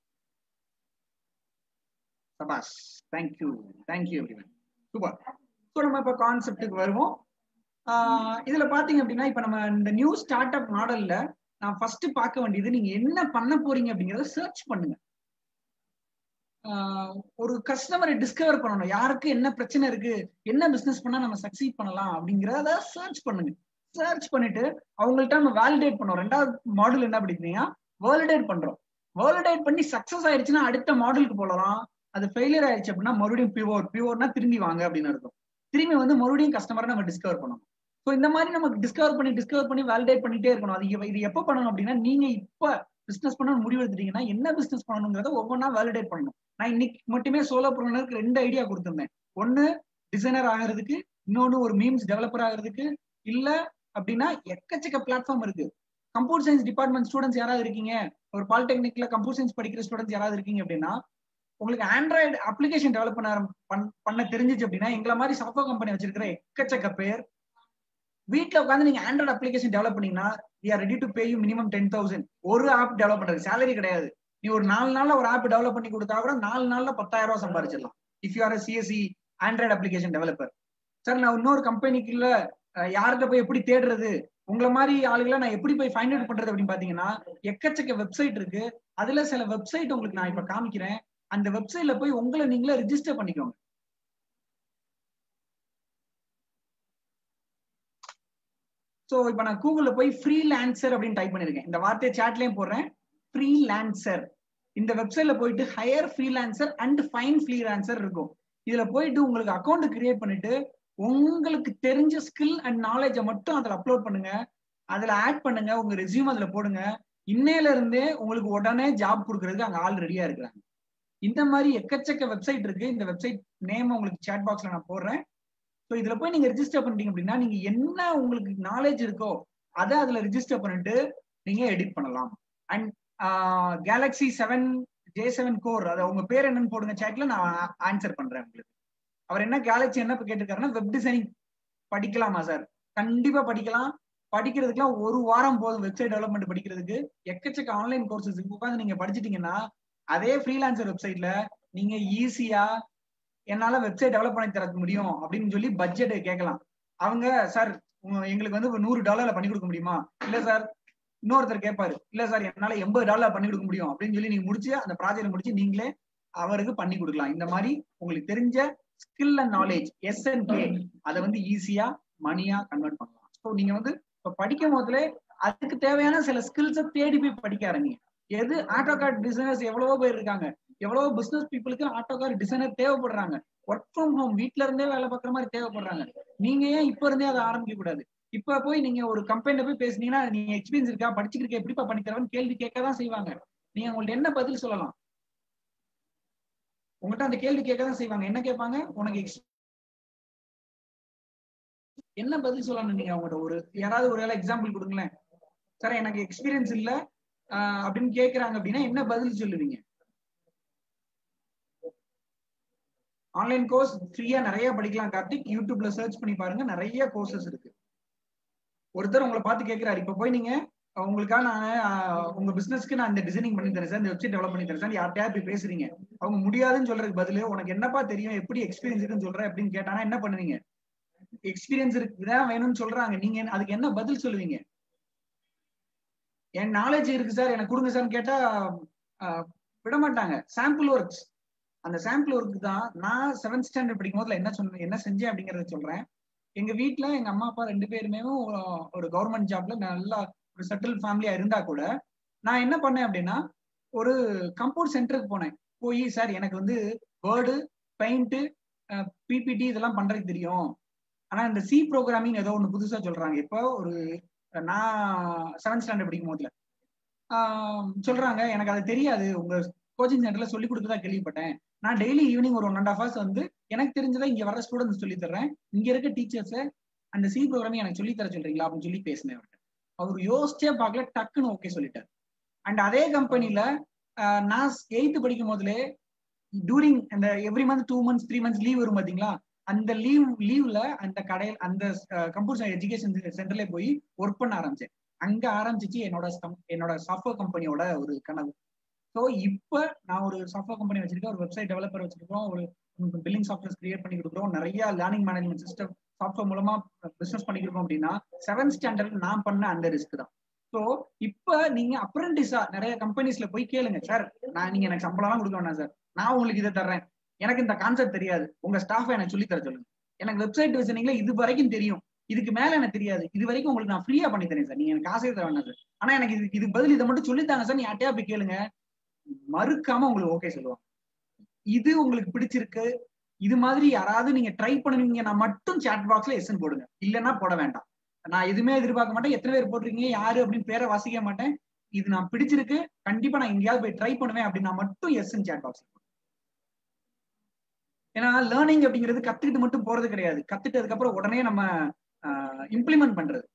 சபாஸ் thank you thank you everyone super so நம்ம இப்போ கான்செப்டுக்கு வருவோம் இதுல பாத்தீங்க அப்படின்னா இப்ப நம்ம இந்த நியூ ஸ்டார்ட் அப் மாடல்ல நான் ஃபர்ஸ்ட் பார்க்க வேண்டியது நீங்க என்ன பண்ண போறீங்க அப்படிங்கறத சர்ச் பண்ணுங்க ஒரு கஸ்டமரை டிஸ்கவர் பண்ணணும் யாருக்கு என்ன பிரச்சனை இருக்கு என்ன பிசினஸ் பண்ணா நம்ம சக்சீட் பண்ணலாம் அப்படிங்கறத சர்ச் பண்ணுங்க சர்ச் பண்ணிட்டு அவங்கள்ட்ட நம்ம வேலிடேட் பண்ணோம் ரெண்டாவது மாடல் என்ன படிக்கிறீங்கன்னா வேலிடேட் பண்றோம் வேலிடேட் பண்ணி சக்சஸ் ஆயிடுச்சுன்னா அடுத்த மாடலுக்கு போகலாம் அது ஃபெயிலியர் ஆயிடுச்சு அப்படின்னா மறுபடியும் பிவோர் பிவோர்னா திரும்பி வாங்க அப்படின்னு அர்த்தம் திரும்பி வந்து மறுபடியும் கஸ்டமரை நம்ம டிஸ்கவர் பண்ணணும் ஸோ இந்த மாதிரி நம்ம டிஸ்கவர் பண்ணி டிஸ்கவர் பண்ணி வேலிடேட் பண்ணிட்டே இருக்கணும் அது இது எப்போ பண்ணணும் அப்படின்னா நீங்க இப்ப பிசினஸ் பண்ண முடிவு எடுத்துட்டீங்கன்னா என்ன பிசினஸ் பண்ணணுங்கிறத ஒவ்வொன்றா வேலிடேட் பண்ணணும் நான் இன்னைக்கு மட்டுமே சோலோ ப்ரோனருக்கு ரெண்டு ஐடியா கொடுத்துருந்தேன் ஒன்னு டிசைனர் ஆகிறதுக்கு இன்னொன்னு ஒரு மீம்ஸ் டெவலப்பர் ஆகிறதுக்கு இல்ல அப்படின்னா எக்கச்சக்க பிளாட்ஃபார்ம் இருக்கு கம்ப்யூட்டர் சயின்ஸ் டிபார்ட்மெண்ட் ஸ்டூடெண்ட்ஸ் யாராவது இருக்கீங்க ஒரு பாலிடெக்னிக்ல கம்ப்யூட்டர் சயின்ஸ் படிக்கிற ஸ்டூடெண்ட்ஸ் யாராவது இருக்கீங்க அப்படின்னா உங்களுக்கு ஆண்ட்ராய்டு அப்ளிகேஷன் டெவலப் பண்ண பண்ண தெரிஞ்சிச்சு அப்படின்னா எங்களை மாதிரி சாஃப்ட்வேர் கம்பெனி வச்சிருக்கிற எக்கச்சக்க பேர் வீட்டுல உட்காந்து நீங்க ஆண்ட்ராய்டு அப்ளிகேஷன் டெவலப் பண்ணீங்கன்னா we are ready to pay you minimum ten thousand ஒரு ஆப் டெவலப் பண்றது சேலரி கிடையாது நீ ஒரு நாலு நாள்ல ஒரு ஆப் டெவலப் பண்ணி கொடுத்தா கூட நாலு நாள்ல பத்தாயிரம் ரூபாய் சம்பாதிச்சிடலாம் if you are CSC Android application developer sir நான் இன்னொரு கம்பெனிக்குள்ள யார்கிட்ட போய் எப்படி தேடுறது உங்களை மாதிரி ஆளுகளை நான் எப்படி போய் ஃபைண்ட் அவுட் பண்றது அப்படின்னு பாத்தீங்கன்னா எக்கச்சக்க வெப்சைட் இருக்கு அதுல சில வெப்சைட் உங்களுக்கு நான் இப்ப காமிக்கிறேன் அந்த வெப்சைட்ல போய் உங்களை நீங்களே ரிஜிஸ்டர் பண்ணிக்கோங்க ஸோ இப்போ நான் கூகுள்ல போய் ஃப்ரீலான்சர் அப்படின்னு டைப் பண்ணிருக்கேன் இந்த வார்த்தையை சாட்லயும் போடுறேன் ஃப்ரீலான்சர் இந்த வெப்சைட்ல போயிட்டு hire freelancer and fine freelancer இருக்கும் இதுல போயிட்டு உங்களுக்கு அக்கௌண்ட் கிரியேட் பண்ணிட்டு உங்களுக்கு தெரிஞ்ச ஸ்கில் அண்ட் நாலேஜை மட்டும் அதுல அப்லோட் பண்ணுங்க அதுல ஆட் பண்ணுங்க உங்க ரெசியூம் அதுல போடுங்க இன்னையில இருந்தே உங்களுக்கு உடனே ஜாப் கொடுக்கறதுக்கு அங்க ஆள் ரெடியா இருக்கிறாங்க இந்த மாதிரி எக்கச்சக்க வெப்சைட் இருக்கு இந்த வெப்சைட் நேம் உங்களுக்கு சேட் பாக்ஸ்ல நான் போடுறேன் ஸோ இதுல போய் நீங்க ரிஜிஸ்டர் பண்ணிட்டீங்க அப்படின்னா நீங்க என்ன உங்களுக்கு நாலேஜ் இருக்கோ அதை அதுல ரிஜிஸ்டர் பண்ணிட்டு நீங்க எடிட் பண்ணலாம் and Galaxy seven J seven core அதை உங்க பேர் என்னன்னு போடுங்க சேட்ல நான் ஆன்சர் பண்றேன் உங்களுக்கு அவர் என்ன கேலக்ஸி என்ன கேட்டிருக்காருன்னா வெப் டிசைனிங் படிக்கலாமா சார் கண்டிப்பா படிக்கலாம் படிக்கிறதுக்குலாம் ஒரு வாரம் போதும் வெப்சைட் டெவலப்மெண்ட் படிக்கிறதுக்கு எக்கச்சக்க ஆன்லைன் கோர்சஸ் உட்காந்து நீங்க படிச்சிட்டீங்கன்னா அதே ஃப்ரீலான்சர் வெப்சைட்ல நீங்க ஈஸியா என்னால வெப்சைட் டெவலப் பண்ணி தர முடியும் அப்படின்னு சொல்லி பட்ஜெட் கேட்கலாம் அவங்க சார் எங்களுக்கு வந்து நூறு டாலர்ல பண்ணி கொடுக்க முடியுமா இல்ல சார் இன்னொருத்தர் கேட்பாரு இல்ல சார் என்னால எண்பது டாலர் பண்ணி கொடுக்க முடியும் அப்படின்னு சொல்லி நீங்க முடிச்சு அந்த ப்ராஜெக்ட் முடிச்சு நீங்களே அவருக்கு பண்ணி கொடுக்கலாம் இந்த மாதிரி உங்களுக்கு தெரிஞ்ச skill and knowledge S and K அதை வந்து ஈஸியா மணியா கன்வெர்ட் பண்ணலாம் ஸோ நீங்க வந்து இப்ப படிக்கும் போதுல அதுக்கு தேவையான சில ஸ்கில்ஸை தேடி போய் படிக்க ஆரம்பிங்க எது ஆட்டோ கார்டு டிசைனர்ஸ் எவ்வளவோ பேர் இருக்காங்க எவ்வளவோ பிசினஸ் பீப்புளுக்கு ஆட்டோ கார்டு டிசைனர் தேவைப்படுறாங்க ஒர்க் ஃப்ரம் ஹோம் வீட்ல இருந்தே வேலை பார்க்குற மாதிரி தேவைப்படுறாங்க நீங்க ஏன் இப்ப இருந்தே அதை ஆரம்பிக்க கூடாது இப்ப போய் நீங்க ஒரு கம்பெனில போய் பேசுனீங்கன்னா நீங்க எக்ஸ்பீரியன்ஸ் இருக்கா படிச்சுக்கிறக்க எப்படிப்பா பண்ணி தரவன்னு கேள்வி கேட்க தான் செய்வாங்க நீங்க உங்கள்ட்ட என்ன பதில் சொல்லலாம் உங்கள்கிட்ட அந்த கேள்வி கேட்க தான் செய்வாங்க என்ன கேட்பாங்க உனக்கு என்ன பதில் சொல்லணும் நீங்க அவங்கள்ட்ட ஒரு யாராவது ஒரு வேலை எக்ஸாம்பிள் கொடுங்களேன் சார் எனக்கு எக்ஸ்பீரியன்ஸ் இல்ல அப்படின்னு கேக்குறாங்க அப்படின்னா என்ன பதில் சொல்லுவீங்க ஆன்லைன் கோர்ஸ் ஃப்ரீயா நிறைய படிக்கலாம் கார்த்திக் யூடியூப்ல சர்ச் பண்ணி பாருங்க நிறைய கோர்சஸ் இருக்கு ஒருத்தர் உங்களை பார்த்து கேட்கிறாரு இப்ப போய் நீங்க உங்களுக்காக நான் உங்க பிசினஸ்க்கு நான் இந்த டிசைனிங் பண்ணி தரேன் சார் இந்த வெப்சைட் டெவலப் பண்ணி தரேன் சார் யார்கிட்டயா போய் பேசுறீங்க அவங்க முடியாதுன்னு சொல்றதுக்கு பதில் உனக்கு என்னப்பா தெரியும் எப்படி எக்ஸ்பீரியன்ஸ் இருக்குன்னு சொல்ற அப்படின்னு கேட்டானா என்ன பண்ணுவீங்க எக்ஸ்பீரியன்ஸ் இருக்குதான் வேணும்னு சொல்றாங்க நீங்க அதுக்கு என்ன பதில் சொல்லுவீங்க என் நாலேஜ் இருக்கு சார் எனக்கு கொடுங்க சார்னு கேட்டா விட மாட்டாங்க சாம்பிள் ஒர்க்ஸ் அந்த சாம்பிள் ஒர்க் தான் நான் செவன்த் ஸ்டாண்டர்ட் படிக்கும் போதுல என்ன சொன்ன என்ன செஞ்சேன் அப்படிங்கறத சொல்றேன் எங்க வீட்டுல எங்க அம்மா அப்பா ரெண்டு பேருமே ஒரு கவர்மெண்ட் ஜாப்ல நல்லா ஒரு செட்டில் ஃபேமிலியா இருந்தா கூட நான் என்ன பண்ணேன் அப்படின்னா ஒரு கம்ப்யூட்டர் சென்டருக்கு போனேன் போய் சார் எனக்கு வந்து வேர்டு பெயிண்ட் பிபிடி இதெல்லாம் பண்றதுக்கு தெரியும் ஆனா இந்த சி ப்ரோக்ராமிங் ஏதோ ஒண்ணு புதுசா சொல்றாங்க இப்போ ஒரு நான் செவன்த் ஸ்டாண்டர்ட் படிக்கும் போதுல சொல்றாங்க எனக்கு அது தெரியாது உங்க கோச்சிங் சென்டர்ல சொல்லி கொடுத்ததா கேள்விப்பட்டேன் நான் டெய்லி ஈவினிங் ஒரு ஒன் அண்ட் ஹாஃப் ஹவர்ஸ் வந்து எனக்கு தெரிஞ்சதை இங்க வர ஸ்டூடெண்ட்ஸ் சொல்லி தர்றேன் இங்க இருக்க டீச்சர்ஸ் அந்த சி ப்ரோக்ராமிங் எனக்கு சொல்லி தர சொல்றீங்களா அப்படின்னு சொல்லி பேசினேன் அவர்கிட்ட அவர் யோசிச்சே பார்க்கல டக்குன்னு ஓகே சொல்லிட்டார் அண்ட் அதே கம்பெனில நான் எயித்து படிக்கும் போதுலே டூரிங் அந்த every month two months three months leave வரும் பாத்தீங்களா அந்த லீவ் லீவ்ல அந்த கடையில் அந்த கம்ப்யூட்டர் எஜுகேஷன் சென்டர்ல போய் ஒர்க் பண்ண ஆரம்பிச்சேன் அங்க ஆரம்பிச்சிச்சு என்னோட என்னோட சாஃப்ட்வேர் கம்பெனியோட ஒரு கனவு ஸோ இப்போ நான் ஒரு சாஃப்ட்வேர் கம்பெனி வச்சிருக்கேன் ஒரு வெப்சைட் டெவலப்பர் வச்சிருக்கோம் ஒரு பில்லிங் சாஃப்ட்வேர் கிரியேட் பண்ணி கொடுக்குறோம் நிறைய லேர்னிங் மேனேஜ்மெண்ட் சிஸ்டம் சாஃப்ட்வேர் மூலமா பிசினஸ் பண்ணிக்கிறோம் அப்படின்னா செவன்த் ஸ்டாண்டர்ட் நான் பண்ண அந்த ரிஸ்க் தான் ஸோ இப்போ நீங்க அப்ரண்டிஸா நிறைய கம்பெனிஸ்ல போய் கேளுங்க சார் நான் நீங்க எனக்கு சம்பளம்லாம் கொடுக்க வேணாம் சார் நான் உங்களுக்கு இதை தர்றேன் எனக்கு இந்த கான்செப்ட் தெரியாது உங்க ஸ்டாஃப் எனக்கு சொல்லி தர சொல்லுங்க எனக்கு வெப்சைட் வச்சிருந்தீங்களா இது வரைக்கும் தெரியும் இதுக்கு மேல எனக்கு தெரியாது இது வரைக்கும் உங்களுக்கு நான் ஃப்ரீயா பண்ணி தரேன் சார் நீங்க எனக்கு காசே தர வேணாம் சார் ஆனா எனக்கு இதுக்கு இது பதில் இதை மட்டும் சொல்லித்தாங்க சார் நீ யார்ட்டையா போய் கேளுங்க மறுக்காம உங்களுக்கு ஓகே சொல்லுவாங்க இது உங்களுக்கு பிடிச்சிருக்கு இது மாதிரி யாராவது நீங்க ட்ரை பண்ணுவீங்கன்னா மட்டும் சாட் பாக்ஸ்ல எஸ்என் போடுங்க இல்லைன்னா போட வேண்டாம் நான் எதுவுமே எதிர்பார்க்க மாட்டேன் எத்தனை பேர் போட்டிருக்கீங்க யாரு அப்படின்னு பேரை வாசிக்க மாட்டேன் இது நான் பிடிச்சிருக்கு கண்டிப்பா நான் எங்கேயாவது போய் ட்ரை பண்ணுவேன் அப்படின்னா மட்டும் எஸ்என் சாட் பாக்ஸ் ஏன்னா லேர்னிங் அப்படிங்கிறது கத்துக்கிட்டு மட்டும் போறது கிடையாது கத்துட்டதுக்கு அப்புறம் உடனே நம்ம இம்ப்ளிமெண்ட் பண்றது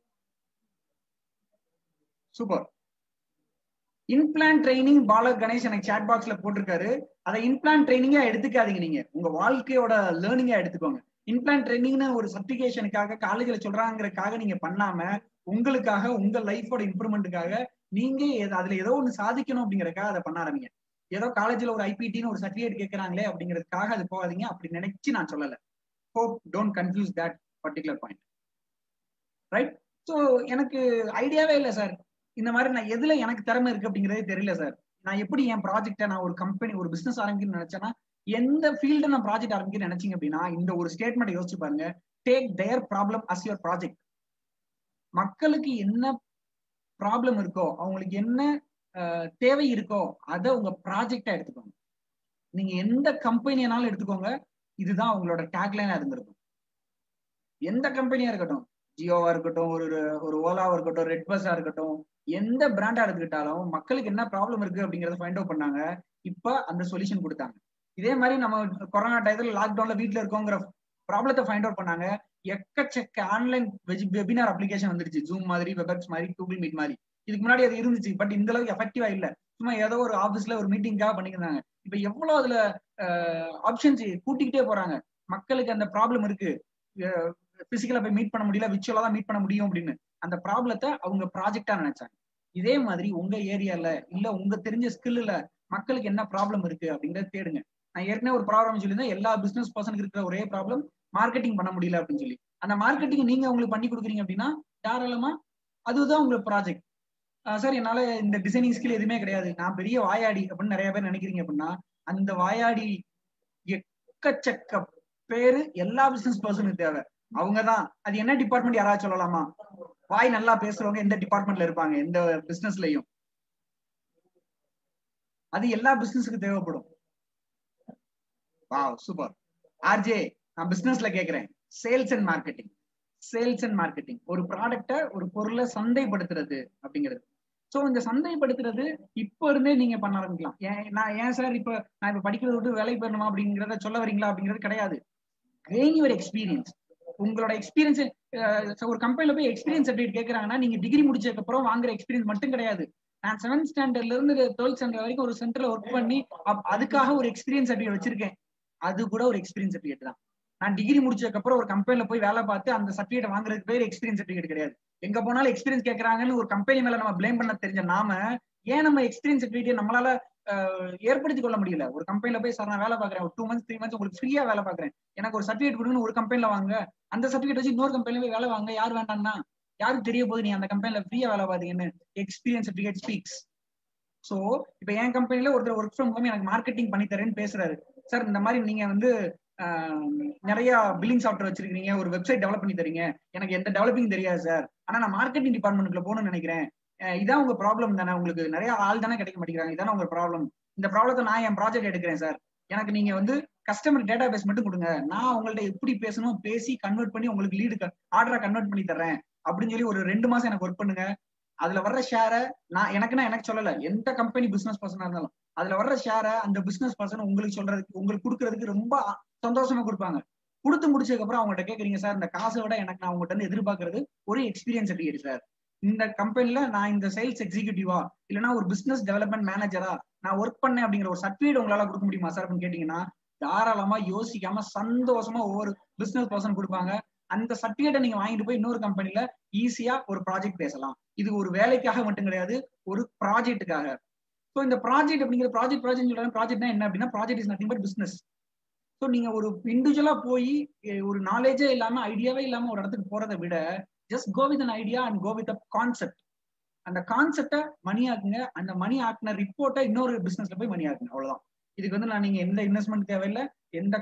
சூப்பர் இன்பிளான் ட்ரைனிங் பாலக் கணேஷ் எனக்கு சாட் பாக்ஸ்ல போட்டிருக்காரு அதை இன்பிளான் ட்ரைனிங்கா எடுத்துக்காதீங்க நீங்க உங்க வாழ்க்கையோட லேர்னிங்கா எடுத்துக்கோங்க இன்பிளான் ட்ரைனிங்னு ஒரு சர்டிபிகேஷனுக்காக காலேஜ்ல சொல்றாங்கிறதுக்காக நீங்க பண்ணாம உங்களுக்காக உங்க லைஃபோட இம்ப்ரூவ்மெண்ட்டுக்காக நீங்க அதுல ஏதோ ஒண்ணு சாதிக்கணும் அப்படிங்கறதுக்காக அதை பண்ண ஆரம்பிங்க ஏதோ காலேஜ்ல ஒரு ஐபிடின்னு ஒரு சர்டிபிகேட் கேட்கறாங்களே அப்படிங்கிறதுக்காக அது போகாதீங்க அப்படி நினைச்சு நான் சொல்லல hope don't confuse that particular point right so எனக்கு ஐடியாவே இல்லை சார் இந்த மாதிரி நான் எதுல எனக்கு திறமை இருக்கு அப்படிங்கறதே தெரியல சார் நான் எப்படி என் ப்ராஜெக்டை நான் ஒரு கம்பெனி ஒரு பிசினஸ் ஆரம்பிக்கணும்னு நினைச்சேன்னா எந்த ஃபீல்டு நான் ப்ராஜெக்ட் ஆரம்பிக்கணும்னு நினைச்சீங்க அப்படின்னா இந்த ஒரு ஸ்டேட்மெண்ட் யோசிச்சு பாருங்க take their problem as your project மக்களுக்கு என்ன ப்ராப்ளம் இருக்கோ அவங்களுக்கு என்ன தேவை இருக்கோ அதை உங்க ப்ராஜெக்டா எடுத்துக்கோங்க நீங்க எந்த கம்பெனியானாலும் எடுத்துக்கோங்க இதுதான் அவங்களோட டேக்லைனா இருந்திருக்கும் எந்த கம்பெனியா இருக்கட்டும் ஜியோவா இருக்கட்டும் ஒரு ஒரு ஓலாவா இருக்கட்டும் ரெட் பஸ்ஸா இருக்கட்டும் எந்த பிராண்டா எடுத்துக்கிட்டாலும் மக்களுக்கு என்ன ப்ராப்ளம் இருக்கு அப்படிங்கறத ஃபைண்ட் அவுட் பண்ணாங்க இப்ப அந்த சொல்யூஷன் கொடுத்தாங்க இதே மாதிரி நம்ம கொரோனா டயத்துல லாக்டவுன்ல வீட்டுல இருக்கோங்கிற ப்ராப்ளத்தை ஃபைண்ட் அவுட் பண்ணாங்க எக்கச்சக்க ஆன்லைன் வெபினார் அப்ளிகேஷன் வந்துருச்சு ஜூம் மாதிரி வெபெக்ஸ் மாதிரி கூகுள் மீட் மாதிரி இதுக்கு முன்னாடி அது இருந்துச்சு பட் இந்த அளவுக்கு எஃபெக்டிவா இல்ல சும்மா ஏதோ ஒரு ஆபீஸ்ல ஒரு மீட்டிங்காக பண்ணிக்கிறாங்க இப்ப எவ்வளவு அதுல ஆப்ஷன்ஸ் கூட்டிக்கிட்டே போறாங்க மக்களுக்கு அந்த ப்ராப்ளம் இருக்கு பிசிக்கலா போய் மீட் பண்ண முடியல விச்சுவலா தான் மீட் பண்ண முடியும் அப்படின்னு அந்த ப்ராப்ளத்தை அவங்க ப்ராஜெக்டா நினைச்சாங்க இதே மாதிரி உங்க ஏரியால இல்ல உங்க தெரிஞ்ச ஸ்கில்ல மக்களுக்கு என்ன ப்ராப்ளம் இருக்கு அப்படிங்கறத தேடுங்க நான் ஏற்கனவே ஒரு ப்ராப்ளம் சொல்லியிருந்தேன் எல்லா பிசினஸ் பர்சனுக்கு இருக்கிற ஒரே ப்ராப்ளம் மார்க்கெட்டிங் பண்ண முடியல அப்படின்னு சொல்லி அந்த மார்க்கெட்டிங் நீங்க உங்களுக்கு பண்ணி கொடுக்குறீங்க அப்படின்னா தாராளமா அதுதான் உங்களுக்கு ப்ராஜெக்ட் சார் என்னால இந்த டிசைனிங் ஸ்கில் எதுவுமே கிடையாது நான் பெரிய வாயாடி அப்படின்னு நிறைய பேர் நினைக்கிறீங்க அப்படின்னா அந்த வாயாடி எக்கச்சக்க பேரு எல்லா பிசினஸ் பர்சனுக்கு தேவை அவங்கதான் அது என்ன டிபார்ட்மெண்ட் யாராவது சொல்லலாமா வாய் நல்லா பேசுறவங்க எந்த டிபார்ட்மெண்ட்ல இருப்பாங்க எந்த பிசினஸ்லயும் அது எல்லா பிசினஸுக்கு தேவைப்படும் வாவ் சூப்பர் ஆர்ஜே நான் பிசினஸ்ல கேக்குறேன் sales and marketing sales and marketing ஒரு ப்ராடக்ட ஒரு பொருளை சந்தைப்படுத்துறது அப்படிங்கிறது சோ இந்த சந்தைப்படுத்துறது இப்ப இருந்தே நீங்க பண்ண ஆரம்பிக்கலாம் ஏன் நான் ஏன் சார் இப்ப நான் இப்ப படிக்கிறத விட்டு வேலைக்கு போயிடணுமா அப்படிங்கறத சொல்ல வரீங்களா அப்படிங்கிறது கிடையாது கெயின் யுவர் எக்ஸ்பீரியன்ஸ் உங்களோட எக்ஸ்பீரியன்ஸ் ஒரு கம்பெனில போய் எக்ஸ்பீரியன்ஸ் சர்டிஃபிகேட் கேட்கறாங்கன்னா நீங்க டிகிரி முடிச்சதுக்கு அப்புறம் வாங்குற எக்ஸ்பீரியன்ஸ் மட்டும் கிடையாது நான் செவன்த் ஸ்டாண்டர்ட்ல இருந்து டுவெல்த் ஸ்டாண்டர்ட் வரைக்கும் ஒரு சென்டர்ல ஒர்க் பண்ணி அதுக்காக ஒரு எக்ஸ்பீரியன்ஸ் சர்டிஃபிகேட் வச்சிருக்கேன் அது கூட ஒரு எக்ஸ்பீரியன்ஸ் சர்டிஃபிகேட் தான் நான் டிகிரி முடிச்சதுக்கு அப்புறம் ஒரு கம்பெனில போய் வேலை பார்த்து அந்த சர்டிஃபிகேட் வாங்குறதுக்கு பேர் எக்ஸ்பீரியன்ஸ் சர்டிஃபிகேட் கிடையாது எங்க போனாலும் எக்ஸ்பீரியன்ஸ் கேட்கறாங்கன்னு ஒரு கம்பெனி மேல நம்ம பிளேம் பண்ண தெரிஞ்ச நாம ஏன் நம்ம எக்ஸ்பீரியன்ஸ் சர்டிஃபிகேட் நம்மளால ஏற்படுத்தி கொள்ள முடியல ஒரு கம்பெனில போய் சார் நான் வேலை பாக்குறேன் ஒரு டூ மந்த்ஸ் த்ரீ மந்த்ஸ் உங்களுக்கு ஃப்ரீயா வேலை பாக்குறேன் எனக்கு ஒரு சர்டிஃபிகேட் கொடுங்கன்னு ஒரு கம்பெனில வாங்க அந்த சர்டிஃபிகேட் வச்சு இன்னொரு கம்பெனில போய் வேலை வாங்க யார் வேண்டாம்னா யாருக்கு தெரிய போகுது நீ அந்த கம்பெனில ஃப்ரீயா வேலை பாத்தீங்கன்னு எக்ஸ்பீரியன்ஸ் சர்டிஃபிகேட் ஸ்பீக்ஸ் சோ இப்ப என் கம்பெனில ஒருத்தர் ஒர்க் ஃப்ரம் ஹோம் எனக்கு மார்க்கெட்டிங் பண்ணி தரேன்னு பேசுறாரு சார் இந்த மாதிரி நீங்க வந்து நிறைய பில்லிங் சாஃப்ட்வேர் வச்சிருக்கீங்க ஒரு வெப்சைட் டெவலப் பண்ணி தரீங்க எனக்கு எந்த டெவலப்பிங் தெரியாது சார் ஆனா நான் மார்க்கெட்டிங் டிபார்ட்மெண்ட்ல போகணும்னு நினைக்கிறேன் இதான் உங்க ப்ராப்ளம் தானே உங்களுக்கு நிறைய ஆள் தானே கிடைக்க மாட்டேங்கிறாங்க இதானே உங்க ப்ராப்ளம் இந்த ப்ராப்ளத்தை நான் என் ப்ராஜெக்ட் எடுக்கிறேன் சார் எனக்கு நீங்க வந்து கஸ்டமர் டேட்டா பேஸ் மட்டும் கொடுங்க நான் உங்கள்ட்ட எப்படி பேசணும் பேசி கன்வெர்ட் பண்ணி உங்களுக்கு லீடு ஆர்டரா கன்வெர்ட் பண்ணி தர்றேன் அப்படின்னு சொல்லி ஒரு ரெண்டு மாசம் எனக்கு ஒர்க் பண்ணுங்க அதுல வர்ற ஷேரை நான் எனக்குன்னா எனக்கு சொல்லல எந்த கம்பெனி பிசினஸ் பர்சனா இருந்தாலும் அதுல வர்ற ஷேரை அந்த பிசினஸ் பர்சன் உங்களுக்கு சொல்றதுக்கு உங்களுக்கு கொடுக்கறதுக்கு ரொம்ப சந்தோஷமா கொடுப்பாங்க கொடுத்து முடிச்சதுக்கு அப்புறம் அவங்ககிட்ட கேக்குறீங்க சார் இந்த காசை விட எனக்கு நான் உங்ககிட்ட இருந்து எதிர்பார்க்கறது ஒரு எக்ஸ்பீரியன்ஸ் சர்டிஃபிகேட் சார் இந்த கம்பெனில நான் இந்த சேல்ஸ் எக்ஸிகூட்டிவா இல்லைன்னா ஒரு பிசினஸ் டெவலப்மெண்ட் மேனேஜரா நான் ஒர்க் பண்ணேன் அப்படிங்கிற ஒரு சர்டிஃபிகேட் உங்களால கொடுக்க முடியுமா சார் அப்படின்னு கேட்டீங்கன்னா தாராளமா யோசிக்காம சந்தோஷமா ஒவ்வொரு பிசினஸ் பர்சன் கொடுப்பாங்க அந்த சர்டிஃபிகேட்டை நீங்க வாங்கிட்டு போய் இன்னொரு கம்பெனில ஈஸியா ஒரு ப்ராஜெக்ட் பேசலாம் இது ஒரு வேலைக்காக மட்டும் கிடையாது ஒரு ப்ராஜெக்ட்டுக்காக ஸோ இந்த ப்ராஜெக்ட் அப்படிங்கிற ப்ராஜெக்ட் ப்ராஜெக்ட் சொல்றாங்க ப்ராஜெக்ட்னா என்ன அப்படின்னா project is nothing but business so நீங்க ஒரு இண்டிவிஜுவலா போய் ஒரு நாலேஜே இல்லாம ஐடியாவே இல்லாம ஒரு இடத்துக்கு போறதை விட just go with an idea and go with a concept அந்த கான்செப்டை மணி ஆக்குங்க அந்த மணி ஆக்குன ரிப்போர்ட்டை இன்னொரு பிசினஸ்ல போய் மணி ஆக்குங்க அவ்வளவுதான் இதுக்கு வந்து நான் நீங்க எந்த இன்வெஸ்ட்மெண்ட் தேவையில்லை எந்த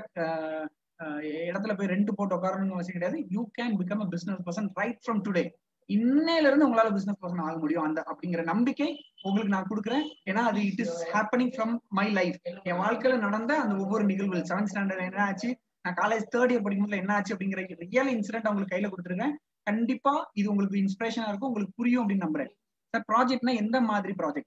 இடத்துல போய் ரெண்டு போட்டு உட்காரணும்னு அவசியம் கிடையாது you can become a business person right from today இன்னையில இருந்து உங்களால பிசினஸ் பர்சன் ஆக முடியும் அந்த அப்படிங்கிற நம்பிக்கை உங்களுக்கு நான் கொடுக்குறேன் ஏன்னா அது it is happening from my life என் வாழ்க்கையில நடந்த அந்த ஒவ்வொரு நிகழ்வுகள் செவன்த் ஸ்டாண்டர்ட் என்ன ஆச்சு நான் காலேஜ் தேர்ட் இயர் படிக்கும்போது என்ன ஆச்சு அப்படிங்கிற ரியல் இன்சிடென்ட் உங்களுக்கு கையில கொடுத்துருக்கேன் கண்டிப்பா இது உங்களுக்கு இன்ஸ்பிரேஷனா இருக்கும் உங்களுக்கு புரியும் அப்படின்னு நம்புறேன் சார் ப்ராஜெக்ட்னா எந்த மாதிரி ப்ராஜெக்ட்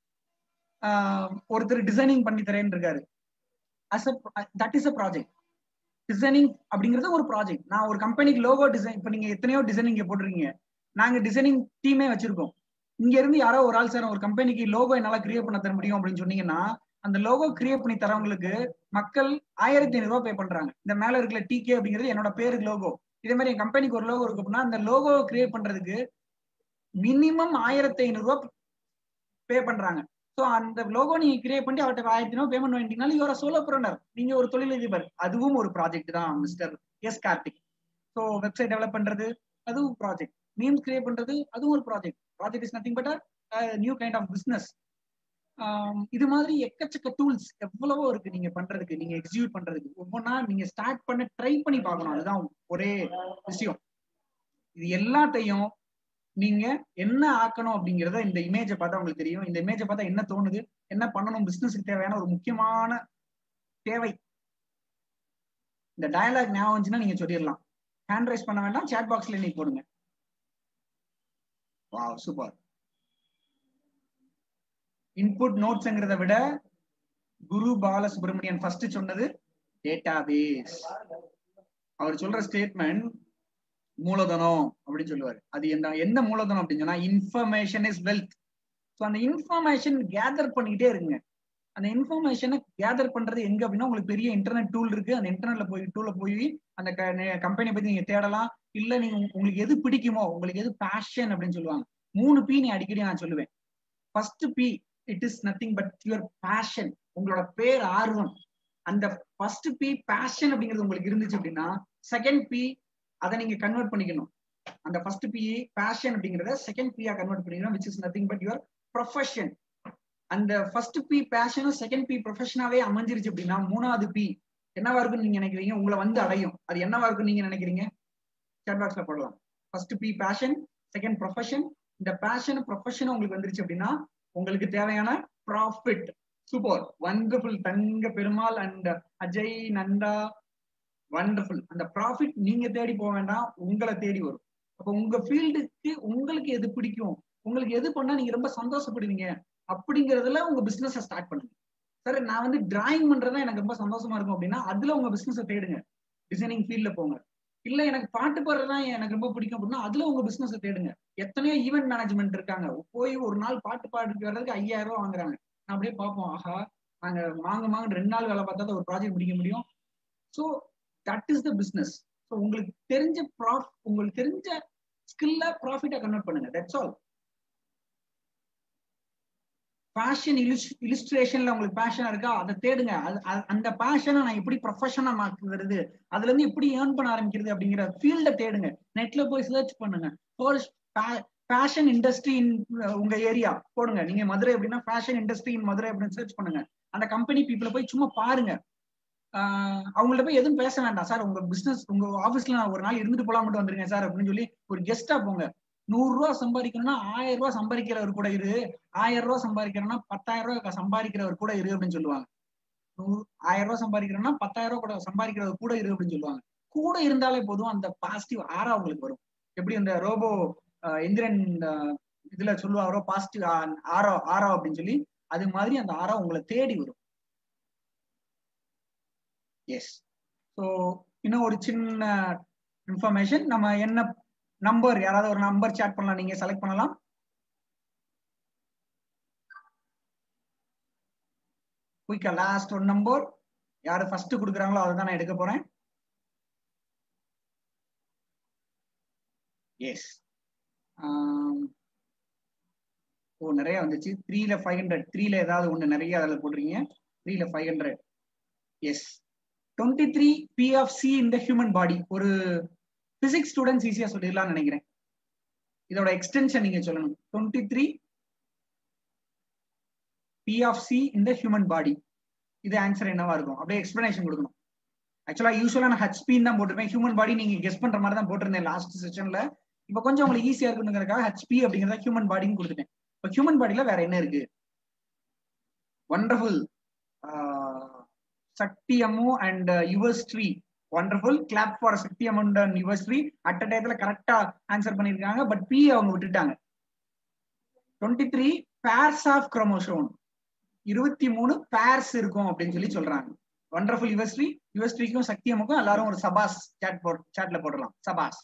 ஒருத்தர் டிசைனிங் பண்ணி தரேன்னு இருக்காரு as that is a project designing அப்படிங்கிறது ஒரு ப்ராஜெக்ட் நான் ஒரு கம்பெனிக்கு லோகோ டிசைன் இப்போ நீங்க எத்தனையோ டிசைனிங் போட்டிருக்கீங்க நாங்க டிசைனிங் டீமே வச்சிருக்கோம் இங்க இருந்து யாரோ ஒரு ஆள் சார் ஒரு கம்பெனிக்கு லோகோ என்னால கிரியேட் பண்ண தர முடியும் அப்படின்னு சொன்னீங்கன்னா அந்த லோகோ கிரியேட் பண்ணி தரவங்களுக்கு மக்கள் ஆயிரத்தி ஐநூறு ரூபாய் பே பண்றாங்க இந்த மேல இருக்கிற டிகே அப்படிங்கிறது என்னோட பேருக்கு லோகோ இதே மாதிரி என் கம்பெனிக்கு ஒரு லோகோ இருக்கு அப்படின்னா அந்த லோகோ கிரியேட் பண்றதுக்கு மினிமம் ஆயிரத்தி ஐநூறு ரூபாய் பே பண்றாங்க ஸோ அந்த லோகோ நீங்க கிரியேட் பண்ணி அவர்கிட்ட ஆயிரத்தி ஐநூறு பேமெண்ட் பண்ணிட்டீங்கன்னா யூர் சோலோ ப்ரோனர் நீங்க ஒரு தொழிலதிபர் அதுவும் ஒரு ப்ராஜெக்ட் தான் mister S Karthik so website develop பண்றது அதுவும் ப்ராஜெக்ட் மீம்ஸ் கிரியேட் பண்றது அதுவும் ஒரு project project is nothing but new kind of business இது மாதிரி எக்கச்சக்க டூல்ஸ் எவ்வளவோ இருக்கு நீங்க பண்றதுக்கு நீங்க எக்ஸிக்யூட் பண்றதுக்கு ஒவ்வொன்றா நீங்க ஸ்டார்ட் பண்ண ட்ரை பண்ணி பார்க்கணும் அதுதான் ஒரே விஷயம் இது எல்லாத்தையும் நீங்க என்ன ஆக்கணும் அப்படிங்கறத இந்த இமேஜை பார்த்தா உங்களுக்கு தெரியும் இந்த இமேஜை பார்த்தா என்ன தோணுது என்ன பண்ணணும் பிசினஸ்க்கு தேவையான ஒரு முக்கியமான தேவை இந்த டயலாக் ஞாபகம் வந்துச்சுன்னா நீங்க சொல்லிடலாம் ஹேண்ட் ரைஸ் பண்ண வேண்டாம் சாட் பாக்ஸ்ல நீ போடுங்க வாவ் சூப்பர் இன்புட் நோட்ஸ்ங்கிறத விட குரு பாலசுப்ரமணியன் ஃபர்ஸ்ட் சொன்னது டேட்டா பேஸ் அவர் சொல்ற ஸ்டேட்மெண்ட் மூலதனம் அப்படின்னு சொல்லுவாரு அது என்ன என்ன மூலதனம் அப்படின்னு சொன்னா இன்ஃபர்மேஷன் இஸ் வெல்த் ஸோ அந்த இன்ஃபர்மேஷன் கேதர் பண்ணிக்கிட்டே இருங்க அந்த இன்ஃபர்மேஷனை கேதர் பண்றது எங்க அப்படின்னா உங்களுக்கு பெரிய இன்டர்நெட் டூல் இருக்கு அந்த இன்டர்நெட்ல போய் டூல்ல போய் அந்த கம்பெனியை பத்தி நீங்க தேடலாம் இல்ல நீங்க உங்களுக்கு எது பிடிக்குமோ உங்களுக்கு எது பேஷன் அப்படின்னு சொல்லுவாங்க மூணு பி நீ அடிக்கடி நான் சொல்லுவேன் first P it is nothing but your passion உங்களோட பேர் ஆர்வம் அந்த ஃபர்ஸ்ட் பி பேஷன் அப்படிங்கிறது உங்களுக்கு இருந்துச்சு அப்படின்னா செகண்ட் பி அதை நீங்க கன்வெர்ட் பண்ணிக்கணும் அந்த ஃபர்ஸ்ட் பி பேஷன் அப்படிங்கிறத செகண்ட் பியா கன்வெர்ட் பண்ணிக்கணும் which is nothing but your profession அந்த ஃபர்ஸ்ட் பி பேஷனும் செகண்ட் பி ப்ரொஃபஷனாவே அமைஞ்சிருச்சு அப்படின்னா மூணாவது பி என்னவா இருக்குன்னு நீங்க நினைக்கிறீங்க உங்களை வந்து அடையும் அது என்னவா இருக்குன்னு நீங்க நினைக்கிறீங்க சேட் பாக்ஸ்ல போடலாம் first P passion second profession இந்த பேஷன் ப்ரொஃபஷன் உங்களுக்கு வந்துருச்சு அப்படின்னா உங்களுக்கு தேவையான profit super wonderful Thanga Perumal and Ajay Nanda wonderful அந்த ப்ராஃபிட் நீங்க தேடி போக வேண்டாம் உங்களை தேடி வரும் அப்போ உங்க ஃபீல்டுக்கு உங்களுக்கு எது பிடிக்கும் உங்களுக்கு எது பண்ணா நீங்க ரொம்ப சந்தோஷப்படுவீங்க அப்படிங்கறதுல உங்க பிசினஸ் ஸ்டார்ட் பண்ணுங்க சார் நான் வந்து டிராயிங் பண்றதா எனக்கு ரொம்ப சந்தோஷமா இருக்கும் அப்படின்னா அதுல உங்க பிசினஸ் தேடுங்க டிசைனிங் ஃபீல்ட்ல போங்க இல்ல எனக்கு பாட்டு பாடுறதுதான் எனக்கு ரொம்ப பிடிக்கும் அப்படின்னா அதுல உங்க பிசினஸ் தேடுங்க எத்தனையோ ஈவெண்ட் மேனேஜ்மெண்ட் இருக்காங்க போய் ஒரு நாள் பாட்டு பாடிட்டு வர்றதுக்கு ஐயாயிரம் ரூபாய் வாங்குறாங்க நான் அப்படியே பார்ப்போம் ஆஹா நாங்க வாங்க வாங்க ரெண்டு நாள் வேலை பார்த்தா ஒரு ப்ராஜெக்ட் முடிக்க முடியும் so that is the business so உங்களுக்கு தெரிஞ்ச ப்ராஃப் உங்களுக்கு தெரிஞ்ச ஸ்கில்ல ப்ராஃபிட்டா கன்வெர்ட் பண்ணுங்க தட்ஸ் ஆல் ஃபேஷன் இலிஸ்ட்ரேஷன்ல உங்களுக்கு பேஷன் இருக்கா அதை தேடுங்க அந்த பேஷனை நான் எப்படி ப்ரொஃபஷனா மாக்குறது அதுல இருந்து எப்படி ஏர்ன் பண்ண ஆரம்பிக்கிறது அப்படிங்கிற ஃபீல்ட தேடுங்க நெட்ல போய் சர்ச் பண்ணுங்க ஃபேஷன் இண்டஸ்ட்ரி இன் உங்க ஏரியா போடுங்க நீங்க மதுரை அப்படின்னா ஃபேஷன் இண்டஸ்ட்ரி இன் மதுரை அப்படின்னு சர்ச் பண்ணுங்க அந்த கம்பெனி பீப்புளை போய் சும்மா பாருங்க அவங்கள்ட்ட போய் எதுவும் பேச வேண்டாம் சார் உங்க பிசினஸ் உங்க ஆபீஸ்ல நான் ஒரு நாள் இருந்துட்டு போலாம் மட்டும் வந்துருங்க சார் அப்படின்னு சொல்லி ஒரு கெஸ்டா போங்க நூறு ரூபா சம்பாதிக்கணும்னா ஆயிரம் ரூபாய் சம்பாதிக்கிறவர் கூட இரு ஆயிரம் ரூபாய் சம்பாதிக்கிறோம்னா பத்தாயிரம் ரூபாய் சம்பாதிக்கிறவர் கூட இரு அப்படின்னு சொல்லுவாங்க நூறு ஆயிரம் ரூபாய் சம்பாதிக்கிறோம்னா பத்தாயிரம் ரூபாய் கூட சம்பாதிக்கிறவர் கூட இரு அப்படின்னு சொல்லுவாங்க கூட இருந்தாலே போதும் அந்த பாசிட்டிவ் ஆரா உங்களுக்கு வரும் எப்படி அந்த ரோபோ இந்திரன் இதுல சொல்லுவாரோ பாசிட்டிவ் ஆரோ ஆரோ அப்படின்னு சொல்லி அது மாதிரி அந்த ஆரா உங்களை தேடி வரும் எஸ் ஸோ இன்னும் ஒரு சின்ன இன்ஃபர்மேஷன் நம்ம என்ன நம்பர் யாராவது ஒரு நம்பர் சேட் பண்ணலாம் நீங்க செலக்ட் பண்ணலாம் குயிக்கா லாஸ்ட் ஒரு நம்பர் யாரு ஃபர்ஸ்ட் கொடுக்குறாங்களோ அதை தான் நான் எடுக்க போறேன் எஸ் ஓ நிறைய வந்துச்சு த்ரீல ஃபைவ் ஹண்ட்ரட் த்ரீல ஏதாவது ஒன்று நிறைய அதில் போடுறீங்க த்ரீல five hundred S twenty three P of C இந்த ஹியூமன் பாடி ஒரு பிசிக்ஸ் ஸ்டூடெண்ட்ஸ் ஈஸியா சொல்லிடலாம்னு நினைக்கிறேன் இதோட எக்ஸ்டென்ஷன் நீங்க சொல்லணும் twenty three P of C இந்த ஹியூமன் பாடி இது ஆன்சர் என்னவா இருக்கும் அப்படியே எக்ஸ்பிளனேஷன் கொடுக்கணும் ஆக்சுவலா யூஸ்வலா நான் ஹெச்பின்னு தான் போட்டிருப்பேன் ஹியூமன் பாடி நீங்க கெஸ் பண்ற மாதிரி தான் போட்டிருந்தேன் லாஸ்ட் செஷன்ல இப்போ கொஞ்சம் உங்களுக்கு ஈஸியா இருக்குங்கிறதுக்காக ஹெச்பி அப்படிங்கிறத ஹியூமன் பாடின்னு கொடுத்துட்டேன் இப்போ ஹியூமன் பாடியில வேற என்ன இருக்கு ஒண்டர்ஃபுல் சக்தியமு அண்ட் யுவர்ஸ்ட்ரி ஒண்டர்ஃபுல் கிளாப் ஃபார் சக்தியம் அண்ட் யுவர்ஸ்ட்ரி அட் அ டயத்துல கரெக்டா ஆன்சர் பண்ணிருக்காங்க பட் பி அவங்க விட்டுட்டாங்க twenty three pairs of chromosome இருபத்தி மூணு பேர்ஸ் இருக்கும் அப்படின்னு சொல்லி சொல்றாங்க ஒண்டர்ஃபுல் யுவர்ஸ்ட்ரி யுவர்ஸ்ட்ரிக்கும் சக்தியமுக்கும் எல்லாரும் ஒரு சபாஸ் சாட் போட் சாட்ல போடலாம் சபாஸ்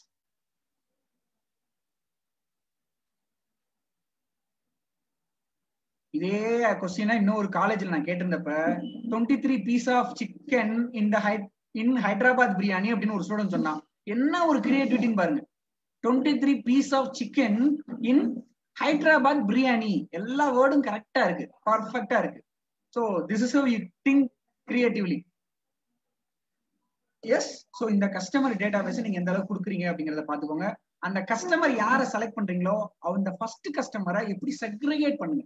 இதே கொஸ்டினா இன்னும் ஒரு காலேஜ்ல நான் கேட்டிருந்தப்ப twenty three piece of chicken in the high in Hyderabad biryani அப்படின்னு ஒரு ஸ்டூடெண்ட் சொன்னான் என்ன ஒரு கிரியேட்டிவிட்டின்னு பாருங்க twenty three piece of chicken in Hyderabad biryani எல்லா வேர்டும் கரெக்டா இருக்கு பர்ஃபெக்டா இருக்கு so this is you think creatively yes so இந்த கஸ்டமர் டேட்டா பேஸ் நீங்க எந்த அளவுக்கு கொடுக்குறீங்க அப்படிங்கிறத பாத்துக்கோங்க அந்த கஸ்டமர் யாரை செலக்ட் பண்றீங்களோ அந்த ஃபர்ஸ்ட் கஸ்டமரை எப்படி செக்ரிகேட் பண்ணுங்க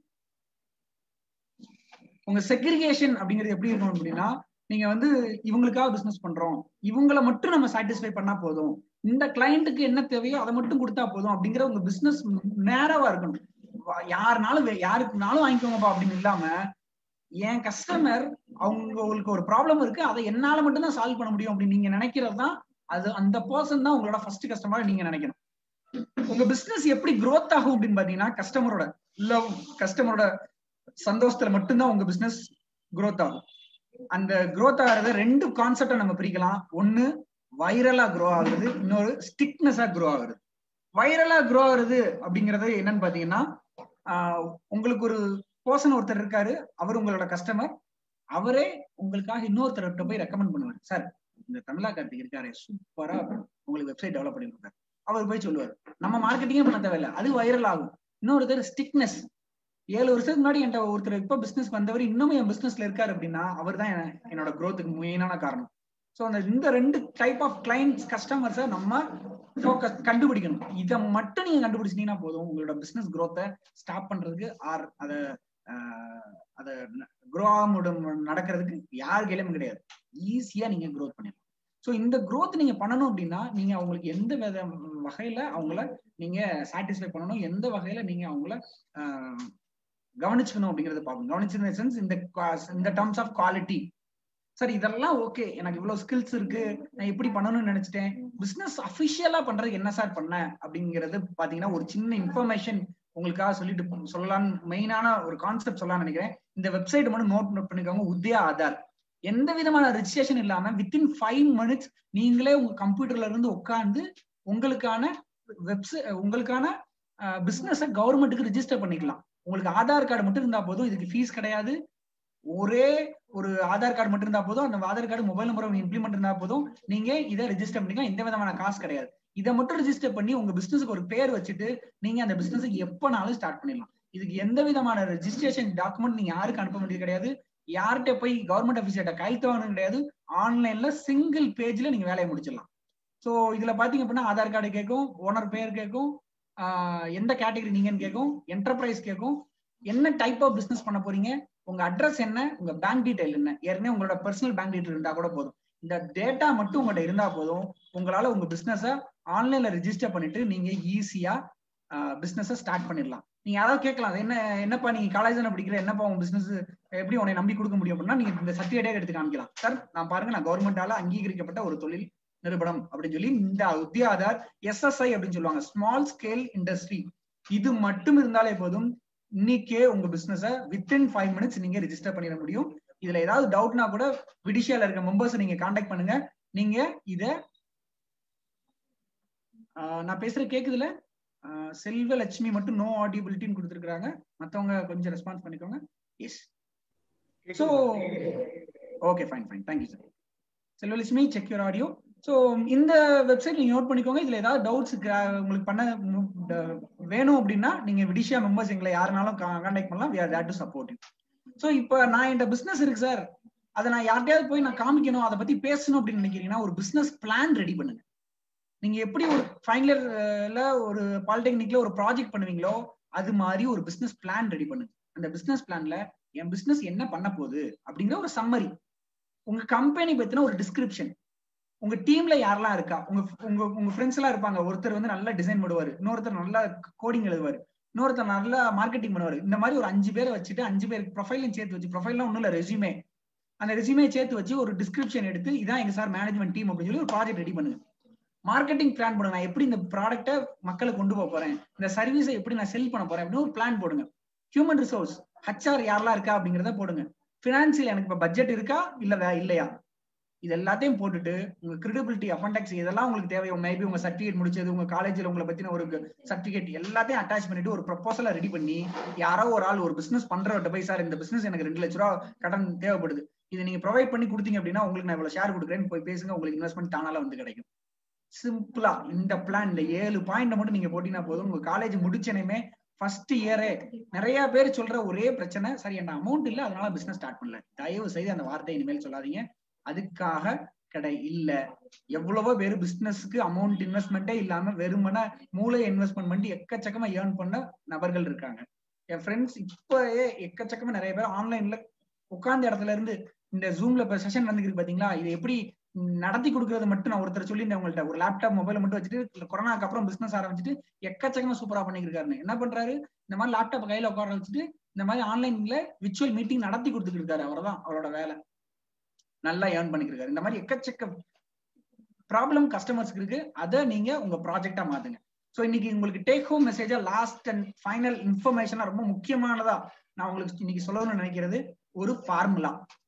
உங்க செக்ரிகேஷன் அப்படிங்கிறது எப்படி இருக்கணும் அப்படின்னா நீங்க வந்து இவங்களுக்காக பிசினஸ் பண்றோம் இவங்கள மட்டும் நம்ம சாட்டிஸ்ஃபை பண்ணா போதும் இந்த கிளையண்ட்டுக்கு என்ன தேவையோ அதை மட்டும் கொடுத்தா போதும் அப்படிங்கிற உங்க பிசினஸ் நேரவா இருக்கணும் யாருனாலும் யாருக்குனாலும் வாங்கிக்கோங்கப்பா அப்படின்னு இல்லாம என் கஸ்டமர் அவங்களுக்கு ஒரு ப்ராப்ளம் இருக்கு அதை என்னால மட்டும் தான் சால்வ் பண்ண முடியும் அப்படின்னு நீங்க நினைக்கிறது தான் அது அந்த பர்சன் தான் உங்களோட ஃபர்ஸ்ட் கஸ்டமர் நீங்க நினைக்கணும் உங்க பிசினஸ் எப்படி க்ரோத் ஆகும் அப்படின்னு பாத்தீங்கன்னா கஸ்டமரோட லவ் கஸ்டமரோட சந்தோஷத்துல மட்டும்தான் உங்க பிசினஸ் க்ரோத் ஆகும் அந்த க்ரோத் ஆகிறத ரெண்டு கான்செப்டை நம்ம பிரிக்கலாம் ஒன்னு வைரலா க்ரோ ஆகுறது இன்னொரு ஸ்டிக்னஸா க்ரோ ஆகுறது வைரலா க்ரோ ஆகுறது அப்படிங்கறது என்னன்னு பாத்தீங்கன்னா உங்களுக்கு ஒரு பர்சன் ஒருத்தர் இருக்காரு அவர் உங்களோட கஸ்டமர் அவரே உங்களுக்காக இன்னொருத்தர்கிட்ட போய் ரெக்கமெண்ட் பண்ணுவார் சார் இந்த தமிழா கார்த்திக் இருக்காரு சூப்பரா உங்களுக்கு வெப்சைட் டெவலப் பண்ணி கொடுத்தாரு அவர் போய் சொல்லுவார் நம்ம மார்க்கெட்டிங்கே பண்ண தேவையில்ல அது வைரல் ஆகும் இன்னொருத்தர் ஸ்டிக்னஸ் ஏழு வருஷத்துக்கு முன்னாடி என்கிட்ட ஒருத்தர் இப்ப பிசினஸ் வந்தவர் இன்னும் என் பிசினஸ்ல இருக்காரு அப்படின்னா அவர் தான் என்னோட க்ரோத்துக்கு மெயினான காரணம் ஸோ அந்த இந்த ரெண்டு டைப் ஆஃப் கிளைண்ட்ஸ் கஸ்டமர்ஸை நம்ம ஃபோக்கஸ் கண்டுபிடிக்கணும் இதை மட்டும் நீங்க கண்டுபிடிச்சிட்டீங்கன்னா போதும் உங்களோட பிசினஸ் க்ரோத்தை ஸ்டாப் பண்றதுக்கு ஆர் அதை அதை க்ரோ நடக்கிறதுக்கு யார் கையிலும் கிடையாது ஈஸியா நீங்க க்ரோத் பண்ணிடலாம் ஸோ இந்த க்ரோத் நீங்க பண்ணணும் அப்படின்னா நீங்க அவங்களுக்கு எந்த வித வகையில அவங்கள நீங்க சாட்டிஸ்ஃபை பண்ணணும் எந்த வகையில நீங்க அவங்கள கவனிச்சுக்கணும் அப்படிங்கறத பார்க்கணும் கவனிச்சு சென்ஸ் இந்த இந்த டர்ம்ஸ் ஆஃப் குவாலிட்டி சார் இதெல்லாம் ஓகே எனக்கு இவ்வளவு ஸ்கில்ஸ் இருக்கு நான் எப்படி பண்ணணும்னு நினைச்சிட்டேன் பிசினஸ் அபிஷியலா பண்றதுக்கு என்ன சார் பண்ண அப்படிங்கிறது பாத்தீங்கன்னா ஒரு சின்ன இன்ஃபர்மேஷன் உங்களுக்காக சொல்லிட்டு சொல்லலாம்னு மெயினான ஒரு கான்செப்ட் சொல்லலாம்னு நினைக்கிறேன் இந்த வெப்சைட் மட்டும் நோட் நோட் பண்ணிக்கோங்க உத்யா ஆதார் எந்த விதமான ரெஜிஸ்ட்ரேஷன் இல்லாம வித்தின் ஃபைவ் மினிட்ஸ் நீங்களே உங்க கம்ப்யூட்டர்ல இருந்து உட்காந்து உங்களுக்கான வெப்சை உங்களுக்கான பிசினஸ கவர்மெண்ட்டுக்கு ரிஜிஸ்டர் பண்ணிக்கலாம் உங்களுக்கு ஆதார் கார்டு மட்டும் இருந்தா போதும் இதுக்கு ஃபீஸ் கிடையாது ஒரே ஒரு ஆதார் கார்டு மட்டும் இருந்தா போதும் அந்த Aadhaar card mobile number implement இருந்தா போதும் நீங்க இதை ரிஜிஸ்டர் பண்ணிக்கலாம் எந்த விதமான காசு கிடையாது இதை மட்டும் ரிஜிஸ்டர் பண்ணி உங்க பிசினஸ்க்கு ஒரு பேர் வச்சுட்டு நீங்க அந்த பிசினஸ் எப்பனாலும் ஸ்டார்ட் பண்ணிடலாம் இதுக்கு எந்த விதமான ரெஜிஸ்ட்ரேஷன் டாக்குமெண்ட் நீங்க யாருக்கு அனுப்ப வேண்டியது கிடையாது யார்கிட்ட போய் கவர்மெண்ட் ஆஃபீஸர்கிட்ட கைத்து வாங்கணும் கிடையாது ஆன்லைன்ல சிங்கிள் பேஜ்ல நீங்க வேலையை முடிச்சிடலாம் ஸோ இதுல பாத்தீங்க அப்படின்னா ஆதார் கார்டு கேட்கும் ஓனர் பேர் கேட்கும் எந்த கேட்டகரி நீங்கன்னு கேட்கும் என்டர்பிரைஸ் கேட்கும் என்ன டைப் ஆஃப் பிசினஸ் பண்ண போறீங்க உங்க அட்ரஸ் என்ன உங்க பேங்க் டீடைல் என்ன ஏற்கனவே உங்களோட பர்சனல் பேங்க் டீடைல் இருந்தா கூட போதும் இந்த டேட்டா மட்டும் உங்கள்கிட்ட இருந்தா போதும் உங்களால உங்க பிசினஸ ஆன்லைன்ல ரிஜிஸ்டர் பண்ணிட்டு நீங்க ஈஸியா பிசினஸ ஸ்டார்ட் பண்ணிடலாம் நீங்க யாராவது கேட்கலாம் என்ன என்னப்பா நீங்க காலேஜ் தானே படிக்கிற என்னப்பா உங்க பிசினஸ் எப்படி உன்னை நம்பி கொடுக்க முடியும் அப்படின்னா நீங்க இந்த சர்டிபிகேட்டே எடுத்து காமிக்கலாம் சார் நான் பாருங்க நான் கவர்மெண்டால அங்கீகரிக்கப்பட்ட ஒரு தொழில் நிறுவனம் அப்படின்னு சொல்லி இந்த உத்திய ஆதார் எஸ்எஸ்ஐ அப்படின்னு சொல்லுவாங்க ஸ்மால் ஸ்கேல் இண்டஸ்ட்ரி இது மட்டும் இருந்தாலே போதும் இன்னைக்கே உங்க பிசினஸ வித்தின் ஃபைவ் மினிட்ஸ் நீங்க ரிஜிஸ்டர் பண்ணிட முடியும் இதுல ஏதாவது டவுட்னா கூட விடிஷியால இருக்க மெம்பர்ஸ் நீங்க காண்டாக்ட் பண்ணுங்க நீங்க இத நான் பேசுற கேக்குதுல செல்வலட்சுமி மட்டும் நோ ஆடிபிலிட்டின்னு கொடுத்துருக்காங்க மத்தவங்க கொஞ்சம் ரெஸ்பான்ஸ் பண்ணிக்கோங்க yes so okay fine fine thank you sir Selvalakshmi check your audio so இந்த வெப்சைட் நீங்க நோட் பண்ணிக்கோங்க இதுல ஏதாவது டவுட்ஸ் உங்களுக்கு பண்ண வேணும் அப்படின்னா நீங்க விடிஷியா மெம்பர்ஸ் எங்களை யாருனாலும் கான்டாக்ட் பண்ணலாம் we are there to support so இப்போ நான் என்கிட்ட பிசினஸ் இருக்கு சார் அதை நான் யார்கிட்டயாவது போய் நான் காமிக்கணும் அதை பத்தி பேசணும் அப்படின்னு நினைக்கிறீங்கன்னா ஒரு பிசினஸ் பிளான் ரெடி பண்ணுங்க நீங்க எப்படி ஒரு ஃபைனல் இயர்ல ஒரு பாலிடெக்னிக்ல ஒரு ப்ராஜெக்ட் பண்ணுவீங்களோ அது மாதிரி ஒரு பிசினஸ் பிளான் ரெடி பண்ணுங்க அந்த பிசினஸ் பிளான்ல என் பிசினஸ் என்ன பண்ண போகுது அப்படிங்கிற ஒரு சம்மரி உங்க கம்பெனி பத்தின ஒரு டிஸ்கிரிப்ஷன் உங்க டீம்ல யாரெல்லாம் இருக்கா உங்க உங்க உங்க ஃப்ரெண்ட்ஸ் எல்லாம் இருப்பாங்க ஒருத்தர் வந்து நல்லா டிசைன் பண்ணுவாரு இன்னொருத்தர் நல்லா கோடிங் எழுதுவாரு இன்னொருத்தர் நல்லா மார்க்கெட்டிங் பண்ணுவாரு இந்த மாதிரி ஒரு அஞ்சு பேரை வச்சுட்டு அஞ்சு பேர் ப்ரொஃபைலையும் சேர்த்து வச்சு ப்ரொஃபைல்லாம் ஒன்றும் இல்லை ரெசியூமே அந்த ரெசியூமே சேர்த்து வச்சு ஒரு டிஸ்கிரிப்ஷன் எடுத்து இதான் எங்க சார் மேனேஜ்மெண்ட் டீம் அப்படின்னு சொல்லி ஒரு ப்ராஜெக்ட் ரெடி பண்ணுங்க மார்க்கெட்டிங் பிளான் பண்ணுங்க நான் எப்படி இந்த ப்ராடக்ட்டை மக்களுக்கு கொண்டு போக போறேன் இந்த சர்வீஸை எப்படி நான் செல் பண்ண போறேன் அப்படின்னு ஒரு பிளான் போடுங்க ஹியூமன் ரிசோர்ஸ் ஹச்ஆர் யாரெல்லாம் இருக்கா அப்படிங்கிறத போடுங்க பினான்சியல் எனக்கு இப்போ பட்ஜெட் இருக்கா இல்ல இல்லையா இது எல்லாத்தையும் போட்டுட்டு உங்க கிரெடிபிலிட்டி அப்பண்டக்ஸ் இதெல்லாம் உங்களுக்கு தேவை மேபி உங்க சர்டிஃபிகேட் முடிச்சது உங்க காலேஜ்ல உங்களை பத்தின ஒரு சர்டிஃபிகேட் எல்லாத்தையும் அட்டாச் பண்ணிட்டு ஒரு ப்ரொபோசலை ரெடி பண்ணி யாரோ ஒரு ஆள் ஒரு பிசினஸ் பண்றவர்கிட்ட போய் சார் இந்த பிசினஸ் எனக்கு ரெண்டு லட்ச ரூபா கடன் தேவைப்படுது இதை நீங்க ப்ரொவைட் பண்ணி கொடுத்தீங்க அப்படின்னா உங்களுக்கு நான் இவ்வளவு ஷேர் கொடுக்குறேன்னு போய் பேசுங்க உங்களுக்கு இன்வெஸ்ட்மெண்ட் தானால வந்து கிடைக்கும் சிம்பிளா இந்த பிளான் இந்த ஏழு பாயிண்ட் மட்டும் நீங்க போட்டீங்கன்னா போதும் உங்க காலேஜ் முடிச்சனையுமே ஃபர்ஸ்ட் இயரே நிறைய பேர் சொல்ற ஒரே பிரச்சனை சரி என்ன அமௌண்ட் இல்ல அதனால பிசினஸ் ஸ்டார்ட் பண்ணல தயவு செய்து அந்த வார்த்தை இனிமேல் சொல்லாதீங்க அதுக்காக கடை இல்ல எவ்வளவோ பேர் பிசினஸ்க்கு அமௌண்ட் இன்வெஸ்ட்மெண்ட்டே இல்லாம வெறுமன மூளை இன்வெஸ்ட்மெண்ட் பண்ணி எக்கச்சக்கமா ஏர்ன் பண்ண நபர்கள் இருக்காங்க என் ஃப்ரெண்ட்ஸ் இப்பயே எக்கச்சக்கமா நிறைய பேர் ஆன்லைன்ல உட்கார்ந்த இடத்துல இருந்து இந்த ஜூம்ல இப்ப செஷன் வந்துருக்கு பாத்தீங்களா இது எப்படி நடத்தி கொடுக்கறது மட்டும் நான் ஒருத்தர் சொல்லியிருந்தேன் உங்கள்ட்ட ஒரு லேப்டாப் மொபைல் மட்டும் வச்சுட்டு கொரோனாக்கு அப்புறம் பிசினஸ் ஆரம்பிச்சுட்டு எக்கச்சக்கமா சூப்பரா பண்ணிருக்காரு என்ன பண்றாரு இந்த மாதிரி லேப்டாப் கையில உட்கார வச்சுட்டு இந்த மாதிரி ஆன்லைன்ல விர்ச்சுவல் மீட்டிங் நடத்தி கொடுத்துட்டு இருக்காரு அவர்தான் அவரோட வேலை நல்லா ஏர்ன் பண்ணிருக்காரு இந்த மாதிரி எக்கச்சக்க ப்ராப்ளம் கஸ்டமர்ஸ்க்கு இருக்கு அதை நீங்க உங்க ப்ராஜெக்டா மாத்துங்க ஸோ இன்னைக்கு உங்களுக்கு டேக் ஹோம் மெசேஜா லாஸ்ட் அண்ட் ஃபைனல் இன்ஃபர்மேஷனா ரொம்ப முக்கியமானதா நான் உங்களுக்கு இன்னைக்கு சொல்லணும்னு நினைக்கிறது ஒரு formula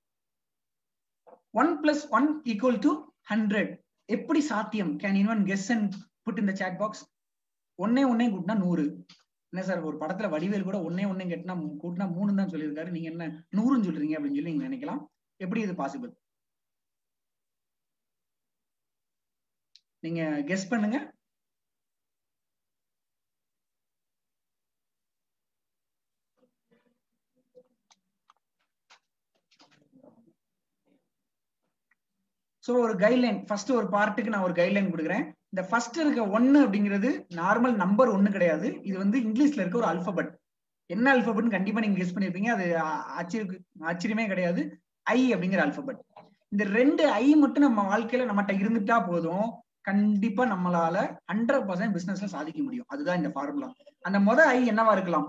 one plus one equal to hundred எப்படி சாத்தியம் can anyone guess and put இந்த சேட் பாக்ஸ் ஒன்னே ஒன்னே கூட்டினா நூறு என்ன சார் ஒரு படத்துல வடிவேல் கூட ஒன்னே ஒன்னே கட்டினா கூட்டினா மூணு தான் சொல்லியிருக்காரு நீங்க என்ன நூறுன்னு சொல்றீங்க அப்படின்னு சொல்லி நீங்க நினைக்கலாம் எப்படி இது பாசிபிள் நீங்க கெஸ் பண்ணுங்க ஸோ ஒரு கைட்லைன் ஃபர்ஸ்ட் ஒரு பார்ட்டுக்கு நான் ஒரு கைட்லைன் கொடுக்குறேன் இந்த ஃபர்ஸ்ட் இருக்க ஒன்னு அப்படிங்கிறது நார்மல் நம்பர் ஒன்னு கிடையாது இது வந்து இங்கிலீஷ்ல இருக்க ஒரு அல்பபெட் என்ன அல்பபெட்னு கண்டிப்பா நீங்க கெஸ் பண்ணிருப்பீங்க அது ஆச்சரிய ஆச்சரியமே கிடையாது ஐ அப்படிங்கிற அல்பபெட் இந்த ரெண்டு ஐ மட்டும் நம்ம வாழ்க்கையில நம்மகிட்ட இருந்துட்டா போதும் கண்டிப்பா நம்மளால ஹண்ட்ரட் பர்சன்ட் பிசினஸ்ல சாதிக்க முடியும் அதுதான் இந்த ஃபார்முலா அந்த முத ஐ என்னவா இருக்கலாம்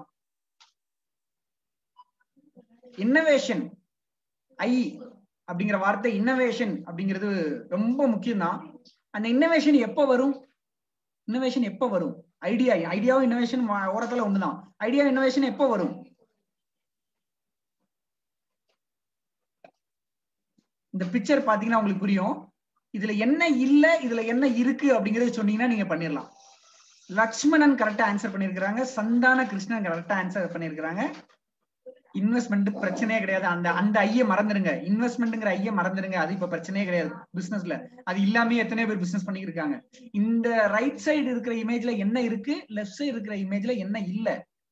இன்னோவேஷன் ஐ அப்படிங்கிற வார்த்தை இன்னோவேஷன் அப்படிங்கிறது ரொம்ப முக்கியம் தான் அந்த இன்னோவேஷன் எப்ப வரும் இன்னோவேஷன் எப்ப வரும் ஐடியா ஐடியாவும் இன்னோவேஷன் ஓரத்துல ஒண்ணுதான் ஐடியா இன்னோவேஷன் எப்ப வரும் இந்த பிக்சர் பாத்தீங்கன்னா உங்களுக்கு புரியும் இதுல என்ன இல்ல இதுல என்ன இருக்கு அப்படிங்கறது சொன்னீங்கன்னா நீங்க பண்ணிடலாம் லக்ஷ்மணன் கரெக்டா ஆன்சர் பண்ணிருக்கிறாங்க சந்தான கிருஷ்ணன் கரெக்டா ஆன்சர் பண்ணிருக்கிறாங்க இன்வெஸ்ட்மெண்ட் பிரச்சனையே கிடையாது அந்த அந்த ஐய மறந்துடுங்க இன்வெஸ்ட்மெண்ட்ங்கிற ஐய மறந்துடுங்க அது இப்ப பிரச்சனையே கிடையாது பிசினஸ்ல அது இல்லாம எத்தனை பேர் பிசினஸ் பண்ணிட்டு இருக்காங்க இந்த ரைட் சைடு இருக்கிற இமேஜ்ல என்ன இருக்கு லெஃப்ட் சைடு இருக்கிற இமேஜ்ல என்ன இல்ல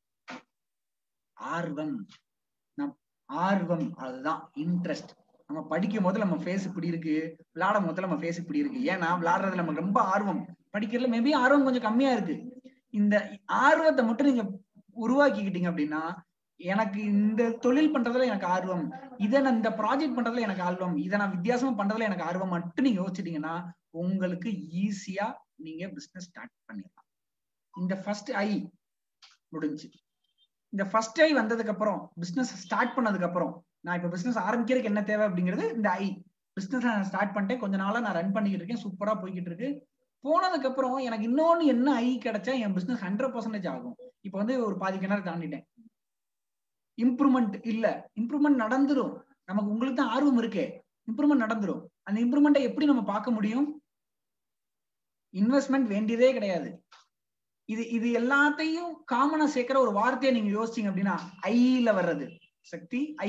ஆர்வம் ஆர்வம் அதுதான் இன்ட்ரெஸ்ட் நம்ம படிக்கும் போது நம்ம ஃபேஸ் இப்படி இருக்கு விளையாடும் போது நம்ம ஃபேஸ் இப்படி இருக்கு ஏன்னா விளையாடுறதுல நமக்கு ரொம்ப ஆர்வம் படிக்கிறதுல மேபி ஆர்வம் கொஞ்சம் கம்மியா இருக்கு இந்த ஆர்வத்தை மட்டும் நீங்க உருவாக்கிக்கிட்டீங்க அப்படின்னா எனக்கு இந்த தொழில் பண்றதுல எனக்கு ஆர்வம் இதை நான் இந்த ப்ராஜெக்ட் பண்றதுல எனக்கு ஆர்வம் இதை நான் வித்தியாசமா பண்றதுல எனக்கு ஆர்வம் மட்டும் நீங்க யோசிச்சிட்டீங்கன்னா உங்களுக்கு ஈஸியா நீங்க பிசினஸ் ஸ்டார்ட் பண்ணிடலாம் இந்த ஃபர்ஸ்ட் ஐ முடிஞ்சு இந்த ஃபர்ஸ்ட் ஐ வந்ததுக்கு அப்புறம் பிசினஸ் ஸ்டார்ட் பண்ணதுக்கு அப்புறம் நான் இப்ப பிசினஸ் ஆரம்பிக்கிறதுக்கு என்ன தேவை அப்படிங்கிறது இந்த ஐ பிசினஸ் நான் ஸ்டார்ட் பண்ணிட்டேன் கொஞ்ச நாளா நான் ரன் பண்ணிக்கிட்டு இருக்கேன் சூப்பரா போய்கிட்டு இருக்கு போனதுக்கு அப்புறம் எனக்கு இன்னொன்னு என்ன ஐ கிடைச்சா என் பிசினஸ் ஹண்ட்ரட் பர்சன்டேஜ் ஆகும் இப்ப வந்து ஒரு பாதி கிணறு தாண்டிட்டேன் இம்ப்ரூவ்மெண்ட் இல்ல இம்ப்ரூவ்மெண்ட் நடந்துரும் நமக்கு உங்களுக்கு தான் ஆர்வம் இருக்கே இம்ப்ரூவ்மெண்ட் நடந்துரும் அந்த இம்ப்ரூவ்மெண்ட்டை எப்படி நம்ம பார்க்க முடியும் இன்வெஸ்ட்மெண்ட் வேண்டியதே கிடையாது இது இது எல்லாத்தையும் காமனா சேர்க்கிற ஒரு வார்த்தையை நீங்க யோசிச்சீங்க அப்படின்னா ஐல வர்றது சக்தி ஐ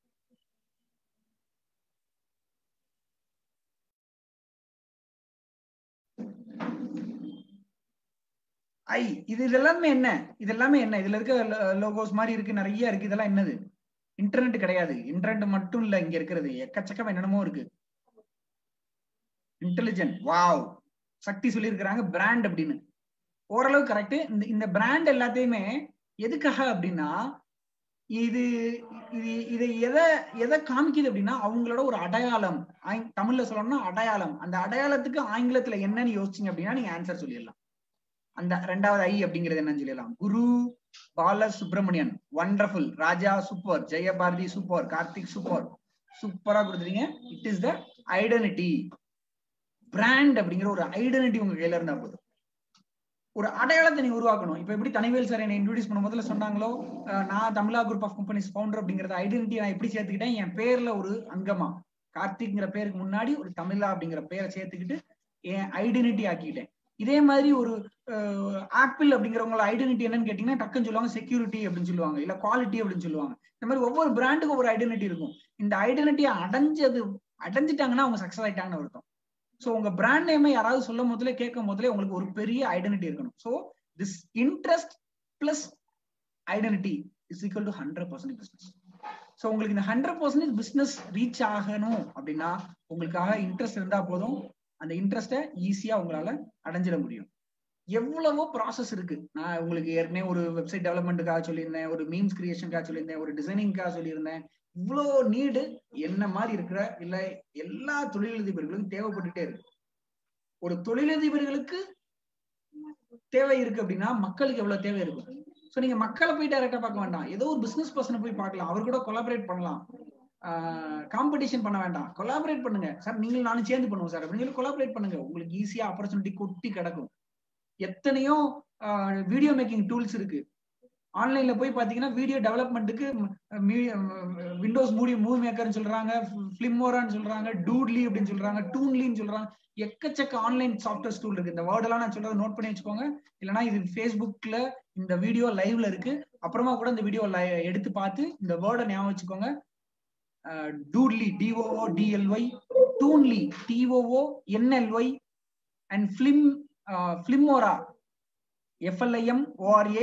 ஐ இது இதெல்லாமே என்ன இது எல்லாமே என்ன இதுல இருக்க லோகோஸ் மாதிரி இருக்கு நிறைய இருக்கு இதெல்லாம் என்னது இன்டர்நெட் கிடையாது இன்டர்நெட் மட்டும் இல்ல இங்க இருக்கிறது எக்கச்சக்கம் என்னென்னமோ இருக்கு இன்டெலிஜென்ட் வாவ் சக்தி சொல்லியிருக்கிறாங்க பிராண்ட் அப்படின்னு ஓரளவு கரெக்ட் இந்த இந்த பிராண்ட் எல்லாத்தையுமே எதுக்காக அப்படின்னா இது இது இதை எதை எதை காமிக்குது அப்படின்னா அவங்களோட ஒரு அடையாளம் தமிழ்ல சொல்லணும்னா அடையாளம் அந்த அடையாளத்துக்கு ஆங்கிலத்துல என்னன்னு யோசிச்சிங்க அப்படின்னா நீங்க ஆன்சர் சொல்லிடலாம் அந்த ரெண்டாவது ஐ அப்படிங்கிறது என்னன்னு சொல்லிடலாம் Guru Bala Subramanian wonderful Raja super Jayabharathi super Karthik super சூப்பரா கொடுத்துறீங்க it is the identity brand அப்படிங்கிற ஒரு ஐடென்டிட்டி உங்க கையில இருந்தா போதும் ஒரு அடையாளத்தை நீங்க உருவாக்கணும் இப்ப எப்படி தனிவேல் சார் என்ன இன்ட்ரோடியூஸ் பண்ண முதல்ல சொன்னாங்களோ நான் Tamizha group of companies founder அப்படிங்கறத ஐடென்டிட்டி நான் எப்படி சேர்த்துக்கிட்டேன் என் பேர்ல ஒரு அங்கமா கார்த்திக்ங்கிற பேருக்கு முன்னாடி ஒரு தமிழா அப்படிங்கிற பேரை சேர்த்துக்கிட்டு என் ஐடென்டிட்டி ஆக்கிட்டேன் இதே மாதிரி ஒரு ஆப்பிள் அப்படிங்கிறவங்களோட ஐடென்டிட்டி என்னன்னு கேட்டீங்கன்னா டக்குன்னு சொல்லுவாங்க செக்யூரிட்டி அப்படின்னு சொல்லுவாங்க இல்ல குவாலிட்டி அப்படின்னு சொல்லுவாங்க இந்த மாதிரி ஒவ்வொரு பிராண்டுக்கும் ஒரு ஐடென்டிட்டி இருக்கும் இந்த ஐடென்டிட்டியை அடைஞ்சது அடைஞ்சிட்டாங்கன்னா அவங்க சக்சஸ் ஆயிட்டாங்கன்னு அர்த்தம் ஸோ உங்க பிராண்ட் நேமை யாராவது சொல்லும் போதுல கேட்கும் போதுல உங்களுக்கு ஒரு பெரிய ஐடென்டிட்டி இருக்கணும் so this interest plus identity is equal to hundred percent business so உங்களுக்கு இந்த ஹண்ட்ரட் பர்சன்டேஜ் பிசினஸ் ரீச் ஆகணும் அப்படின்னா உங்களுக்காக இன்ட்ரெஸ்ட் இருந்தா போதும் அந்த இன்ட்ரெஸ்ட்டை ஈஸியா உங்களால அடைஞ்சிட முடியும் எவ்வளவோ ப்ராசஸ் இருக்கு நான் உங்களுக்கு ஏற்கனவே ஒரு வெப்சைட் டெவலப்மெண்ட்டுக்காக சொல்லியிருந்தேன் ஒரு மீம்ஸ் கிரியேஷனுக்காக சொல்லியிருந்தேன் ஒரு டிசைனிங்காக சொல்லியிருந்தேன் இவ்வளோ நீடு என்ன மாதிரி இருக்கிற இல்ல எல்லா தொழிலதிபர்களுக்கும் தேவைப்பட்டுட்டே இருக்கு ஒரு தொழிலதிபர்களுக்கு தேவை இருக்கு அப்படின்னா மக்களுக்கு எவ்வளவு தேவை இருக்கும் ஸோ நீங்க மக்களை போய் டைரக்டா பார்க்க வேண்டாம் ஏதோ ஒரு பிசினஸ் பர்சனை போய் பார்க்கலாம் அவர் கூட கொலாபரேட் பண்ணலாம் காம்படிஷன் பண்ண வேண்டாம் கொலாபரேட் பண்ணுங்க சார் நீங்களும் நானும் சேர்ந்து பண்ணுவோம் சார் அப்படின்னு சொல்லி கொலாபரேட் பண்ணுங்க உங்களுக்கு ஈஸியா ஆப்பர்ச்சுனிட்டி கொட்டி கிடக்கும் எத்தனையோ வீடியோ மேக்கிங் டூல்ஸ் இருக்கு ஆன்லைன்ல போய் பாத்தீங்கன்னா வீடியோ டெவலப்மெண்ட்டுக்கு விண்டோஸ் மூடி மூவி மேக்கர்னு சொல்றாங்க பிளிமோரான்னு சொல்றாங்க டூட்லி அப்படின்னு சொல்றாங்க டூன்லின்னு சொல்றாங்க எக்கச்சக்க ஆன்லைன் சாஃப்ட்வேர் டூல் இருக்கு இந்த வேர்டெல்லாம் நான் சொல்றதை நோட் பண்ணி வச்சுக்கோங்க இல்லைன்னா இது ஃபேஸ்புக்ல இந்த வீடியோ லைவ்ல இருக்கு அப்புறமா கூட இந்த வீடியோ எடுத்து பார்த்து இந்த வேர்டை ஞாபகம் வச்சுக்கோங்க Doodly D O O D L Y Toonly D O O N L Y and film Filmora F L I M O R A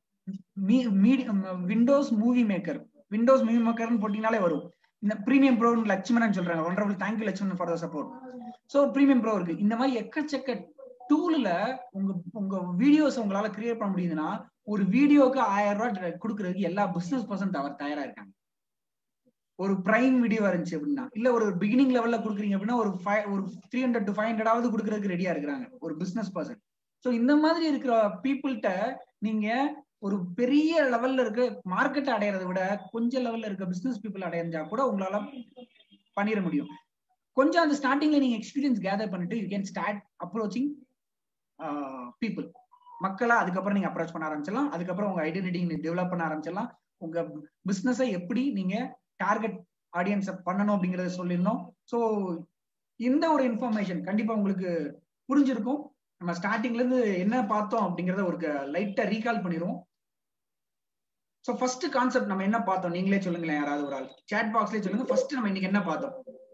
Windows movie maker Windows movie மேக்கர்னு போட்டீங்கனாலே வரும் இந்த பிரீமியம் ப்ரோ லட்சுமணன் சொல்றாங்க wonderful thank you Lakshmanan for the support so premium pro இருக்கு இந்த மாதிரி எக்கச்சக்க டூல்ல உங்க உங்க வீடியோஸ் உங்களால கிரியேட் பண்ண முடியுதுன்னா ஒரு வீடியோக்கு ஆயிரம் ரூபாய் கொடுக்கறதுக்கு எல்லா பிசினஸ் பர்சன் தவிர தயாரா இருக்காங்க ஒரு பிரைம் வீடியோ இருந்துச்சு அப்படின்னா இல்ல ஒரு பிகினிங் லெவல்ல கொடுக்குறீங்க அப்படின்னா ஒரு ஒரு த்ரீ ஹண்ட்ரட் டு ஃபைவ் ஹண்ட்ரடாவது கொடுக்கறதுக்கு ரெடியா இருக்கிறாங்க ஒரு பிசினஸ் பர்சன் ஸோ இந்த மாதிரி இருக்கிற பீப்புள்கிட்ட நீங்க ஒரு பெரிய லெவல்ல இருக்க மார்க்கெட் அடையறதை விட கொஞ்சம் லெவல்ல இருக்க பிசினஸ் பீப்புள் அடைஞ்சா கூட உங்களால பண்ணிட முடியும் கொஞ்சம் அந்த ஸ்டார்டிங்ல நீங்க எக்ஸ்பீரியன்ஸ் கேதர் பண்ணிட்டு you can start approaching people மக்களை அதுக்கப்புறம் நீங்க அப்ரோச் பண்ண ஆரம்பிச்சிடலாம் அதுக்கப்புறம் உங்க ஐடென்டிட்டி டெவலப் பண்ண ஆரம்பிச்சிடலாம் உங்க பிசினஸை எப்படி நீங்க டார்கெட் ஆடியன்ஸை பண்ணணும் அப்படிங்கறத சொல்லியிருந்தோம் ஸோ இந்த ஒரு இன்ஃபர்மேஷன் கண்டிப்பா உங்களுக்கு புரிஞ்சிருக்கும் நம்ம ஸ்டார்டிங்ல இருந்து என்ன பார்த்தோம் அப்படிங்கறத ஒரு லைட்டா ரீகால் பண்ணிடுவோம் ஸோ ஃபர்ஸ்ட் கான்செப்ட் நம்ம என்ன பார்த்தோம் நீங்களே சொல்லுங்களேன் யாராவது ஒரு ஆள் சேட் பாக்ஸ்லயே சொல்லுங்க ஃபர்ஸ்ட் நம்ம இன்னைக்கு என்ன பார்த்தோம்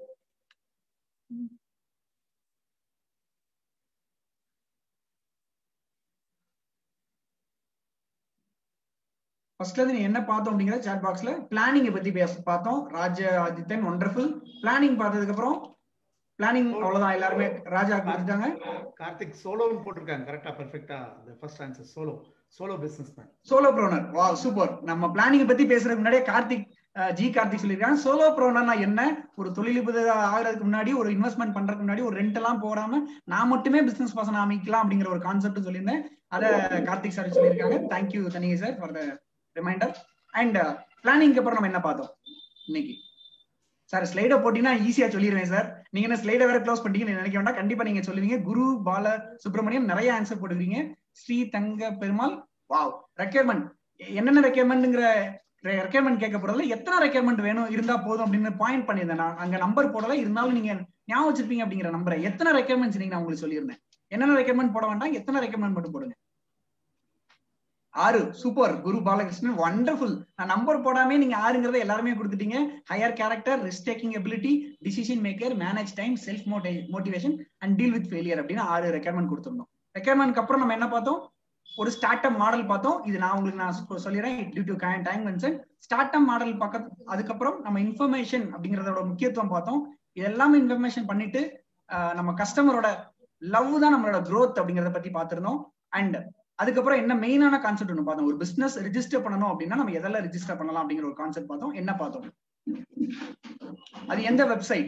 ஃபர்ஸ்ட்ல இருந்து நீ என்ன பார்த்தோம் அப்படிங்கிற சாட் பாக்ஸ்ல பிளானிங் பத்தி பேச பார்த்தோம் ராஜ ஆதித்தன் ஒண்டர்ஃபுல் பிளானிங் பார்த்ததுக்கு அப்புறம் பிளானிங் அவ்வளவுதான் எல்லாருமே ராஜா கொடுத்துட்டாங்க கார்த்திக் சோலோன்னு போட்டிருக்காங்க கரெக்டா பெர்ஃபெக்ட்டா the first answer solo solo business man solopreneur வா சூப்பர் நம்ம பிளானிங் பத்தி பேசுறதுக்கு முன்னாடியே கார்த்திக் ஜி கார்த்திக் சொல்லியிருக்காங்க சோலோ ப்ரோனர்னா என்ன ஒரு தொழிலதிபர் ஆகிறதுக்கு முன்னாடி ஒரு இன்வெஸ்ட்மெண்ட் பண்றதுக்கு முன்னாடி ஒரு ரெண்ட் எல்லாம் போடாம நான் மட்டுமே பிசினஸ் பர்சன் அமைக்கலாம் அப்படிங்கிற ஒரு கான்செப்ட் சொல்லியிருந்தேன் அதை கார்த்திக் சார் சொல்லியிருக்காங்க thank you Thanigai sir for the reminder and பிளானிங்க்கு அப்புறம் நம்ம என்ன பார்த்தோம் இன்னைக்கு சார் ஸ்லைட போட்டீங்கன்னா ஈஸியா சொல்லிடுவேன் சார் நீங்க என்ன ஸ்லைட வேற க்ளோஸ் பண்ணிட்டீங்கன்னு நினைக்க வேண்டாம் கண்டிப்பா நீங்க சொல்லுவீங்க குரு பால சுப்பிரமணியம் நிறைய ஆன்சர் போட்டுக்கிறீங்க ஸ்ரீ தங்க பெருமாள் வாவ் ரெக்யர்மெண்ட் என்னென்ன ரெக்யர்மெண்ட்ங்கிற ரெக்யர்மெண்ட் கேட்க போறதுல எத்தனை ரெக்யர்மெண்ட் வேணும் இருந்தா போதும் அப்படின்னு பாயிண்ட் பண்ணியிருந்தேன் நான் அங்க நம்பர் போடல இருந்தாலும் நீங்க ஞாபகம் வச்சிருப்பீங்க அப்படிங்கிற நம்பரை எத்தனை ரெக்யர்மெண்ட்ஸ் நீங்க நான் உங்களுக்கு சொல்லியிருந்தேன் என்னென்ன ரெக்யர்மெண்ட் போட வேண்டாம் எத்தனை ரெக்யர்மெண்ட் மட்டும் போடுங்க ஆறு சூப்பர் குரு பாலகிருஷ்ணன் வண்டர்ஃபுல் நான் நம்பர் போடாமே நீங்க ஆறுங்கிறத எல்லாருமே கொடுத்துட்டீங்க higher character risk taking ability decision maker manage time self motivation and deal with failure அப்படின்னு ஆறு ரெக்யர்மெண்ட் கொடுத்துருந்தோம் ரெக்யர்மெண்ட் அப்புறம் நம்ம என்ன பார்த்தோம் ஒரு ஸ்டார்ட் அப் மாடல் பார்த்தோம் இது நான் உங்களுக்கு நான் சொல்லிடுறேன் due to time concern start up model பக்க அதுக்கப்புறம் நம்ம இன்ஃபர்மேஷன் அப்படிங்கறதோட முக்கியத்துவம் பார்த்தோம் இதெல்லாமே இன்ஃபர்மேஷன் பண்ணிட்டு நம்ம கஸ்டமரோட லவ் தான் நம்மளோட க்ரோத் அப்படிங்கறத பத்தி பார்த்திருந்தோம் அண்ட் அதுக்கப்புறம் என்ன மெயினான கான்செப்ட் ஒன்று பார்த்தோம் ஒரு பிசினஸ் ரிஜிஸ்டர் பண்ணணும் அப்படின்னா நம்ம எதெல்லாம் ரிஜிஸ்டர் பண்ணலாம் அப்படிங்கிற ஒரு கான்செப்ட் பார்த்தோம் என்ன பார்த்தோம் அது எந்த வெப்சைட்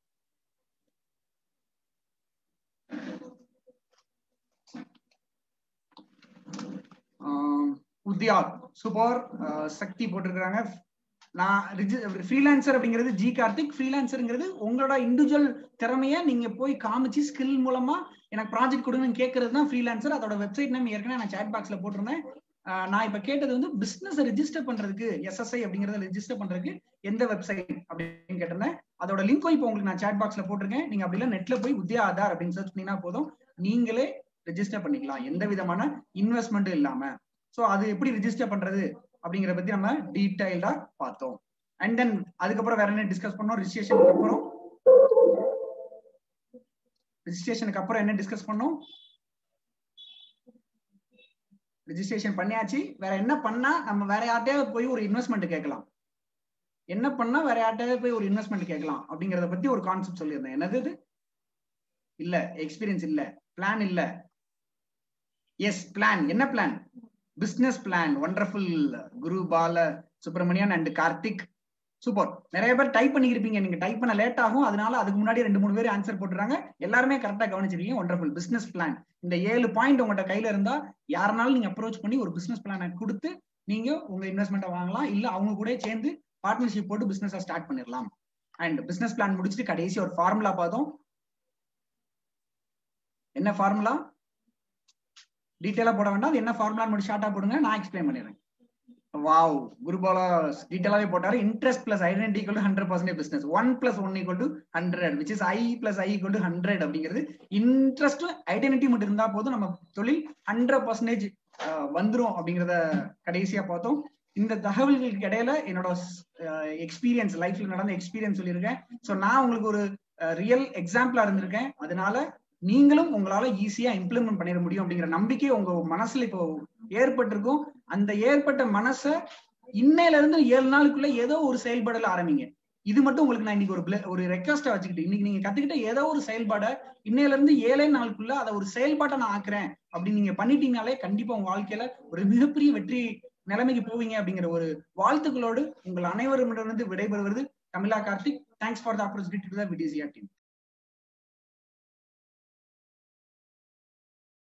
உத்யாக் சூப்பர் சக்தி போட்டிருக்கிறாங்க நான் ஃப்ரீலான்சர் அப்படிங்கிறது ஜி கார்த்திக் ஃப்ரீலான்சருங்கிறது உங்களோட இண்டிவிஜுவல் திறமைய நீங்க போய் காமிச்சு ஸ்கில் மூலமா எனக்கு ப்ராஜெக்ட் கொடுங்கன்னு கேட்கறது தான் ஃப்ரீலான்சர் அதோட வெப்சைட் நேம் ஏற்கனவே நான் சாட் பாக்ஸ்ல போட்டிருந்தேன் நான் இப்ப கேட்டது வந்து பிசினஸ் ரெஜிஸ்டர் பண்றதுக்கு எஸ்எஸ்ஐ அப்படிங்கறத ரெஜிஸ்டர் பண்றதுக்கு எந்த வெப்சைட் அப்படின்னு கேட்டிருந்தேன் அதோட லிங்க்கும் இப்போ உங்களுக்கு நான் சாட் பாக்ஸ்ல போட்டிருக்கேன் நீங்க அப்படி இல்லை நெட்ல போய் உத்யா ஆதார் அப்படின்னு சர்ச் பண்ணீங்கன்னா போதும் நீங்களே ரெஜிஸ்டர் பண்ணிக்கலாம் எந்த விதமான இன்வெஸ்ட்மெண்ட்டும் இல்லாம ஸோ அது எப்படி ரெஜிஸ்டர் பண்றது அப்படிங்கிற பத்தி நம்ம டீடைல்டா பார்த்தோம் அண்ட் தென் அதுக்கப்புறம் வேற என்ன டிஸ்கஸ் பண்ணோம் ரிஜிஸ்ட்ரேஷனுக்கு அப்புறம் ரிஜிஸ்ட்ரேஷனுக்கு அப்புறம் என்ன டிஸ்கஸ் பண்ணோம் ரிஜிஸ்ட்ரேஷன் பண்ணியாச்சு வேற என்ன பண்ணா நம்ம வேற யார்ட்டையாவது போய் ஒரு இன்வெஸ்ட்மெண்ட் கேட்கலாம் என்ன பண்ணா வேற யார்கிட்ட போய் ஒரு இன்வெஸ்ட்மெண்ட் கேட்கலாம் அப்படிங்கறத பத்தி ஒரு கான்செப்ட் சொல்லியிருந்தேன் என்னது இது இல்ல எக்ஸ்பீரியன்ஸ் இல்ல பிளான் இல்ல எஸ் பிளான் என்ன plan business plan wonderful Guru Bala Subramanian and Karthik super நிறைய பேர் டைப் பண்ணிருப்பீங்க நீங்க டைப் பண்ண லேட் ஆகும் அதனால அதுக்கு முன்னாடி ரெண்டு மூணு பேர் ஆன்சர் போட்டுறாங்க எல்லாருமே கரெக்டா கவனிச்சிருக்கீங்க ஒண்டர்ஃபுல் பிசினஸ் பிளான் இந்த ஏழு பாயிண்ட் உங்கள்கிட்ட கையில இருந்தா யாருனாலும் நீங்க அப்ரோச் பண்ணி ஒரு பிசினஸ் பிளானை கொடுத்து நீங்க உங்க இன்வெஸ்ட்மெண்ட்டை வாங்கலாம் இல்ல அவங்க கூட சேர்ந்து பார்ட்னர்ஷிப் போட்டு பிசினஸ் ஸ்டார்ட் பண்ணிடலாம் அண்ட் பிசினஸ் பிளான் முடிச்சுட்டு கடைசி ஒரு ஃபார்முலா பார்த்தோம் என்ன ஃபார்முலா டீட்டெயிலா போட வேண்டாம் அது என்ன ஃபார்முலா மட்டும் ஷார்ட்டா போடுங்க நான் எக்ஸ்பிளைன் பண்ணிடுறேன் வாவ் குருபாலா டீட்டெயிலாவே போட்டாரு interest plus identity equal hundred percentage business one plus one equal to hundred which is I plus I equal to hundred அப்படிங்கிறது இன்ட்ரெஸ்ட் ஐடென்டிட்டி மட்டும் இருந்தா போதும் நம்ம தொழில் ஹண்ட்ரட் பர்சன்டேஜ் வந்துரும் அப்படிங்கிறத கடைசியா பார்த்தோம் இந்த தகவல்களுக்கு இடையில என்னோட எக்ஸ்பீரியன்ஸ் லைஃப்ல நடந்த எக்ஸ்பீரியன்ஸ் சொல்லியிருக்கேன் ஸோ நான் உங்களுக்கு ஒரு ரியல் எக்ஸாம்பிளா இருந்திருக்கேன் அதனால நீங்களும் உங்களால ஈஸியா இம்ப்ளிமெண்ட் பண்ணிட முடியும் அப்படிங்கிற நம்பிக்கை உங்க மனசுல இப்போ ஏற்பட்டிருக்கும் அந்த ஏற்பட்ட மனசை இன்னையில இருந்து ஏழு நாளுக்குள்ள ஏதோ ஒரு செயல்பாடுல ஆரம்பிங்க இது மட்டும் உங்களுக்கு நான் இன்னைக்கு ஒரு ஒரு ரெக்வஸ்டா வச்சுக்கிட்டு இன்னைக்கு நீங்க கத்துக்கிட்ட ஏதோ ஒரு செயல்பாடை இன்னையில இருந்து ஏழே நாளுக்குள்ள அதை ஒரு செயல்பாட்டை நான் ஆக்குறேன் அப்படின்னு நீங்க பண்ணிட்டீங்கனாலே கண்டிப்பா உங்க வாழ்க்கையில ஒரு மிகப்பெரிய வெற்றி நிலைமைக்கு போவீங்க அப்படிங்கிற ஒரு வாழ்த்துக்களோடு உங்கள் அனைவரிடமிருந்து விடைபெறுவது Tamizha Karthik thanks for the opportunity to the விடிசியா டீம்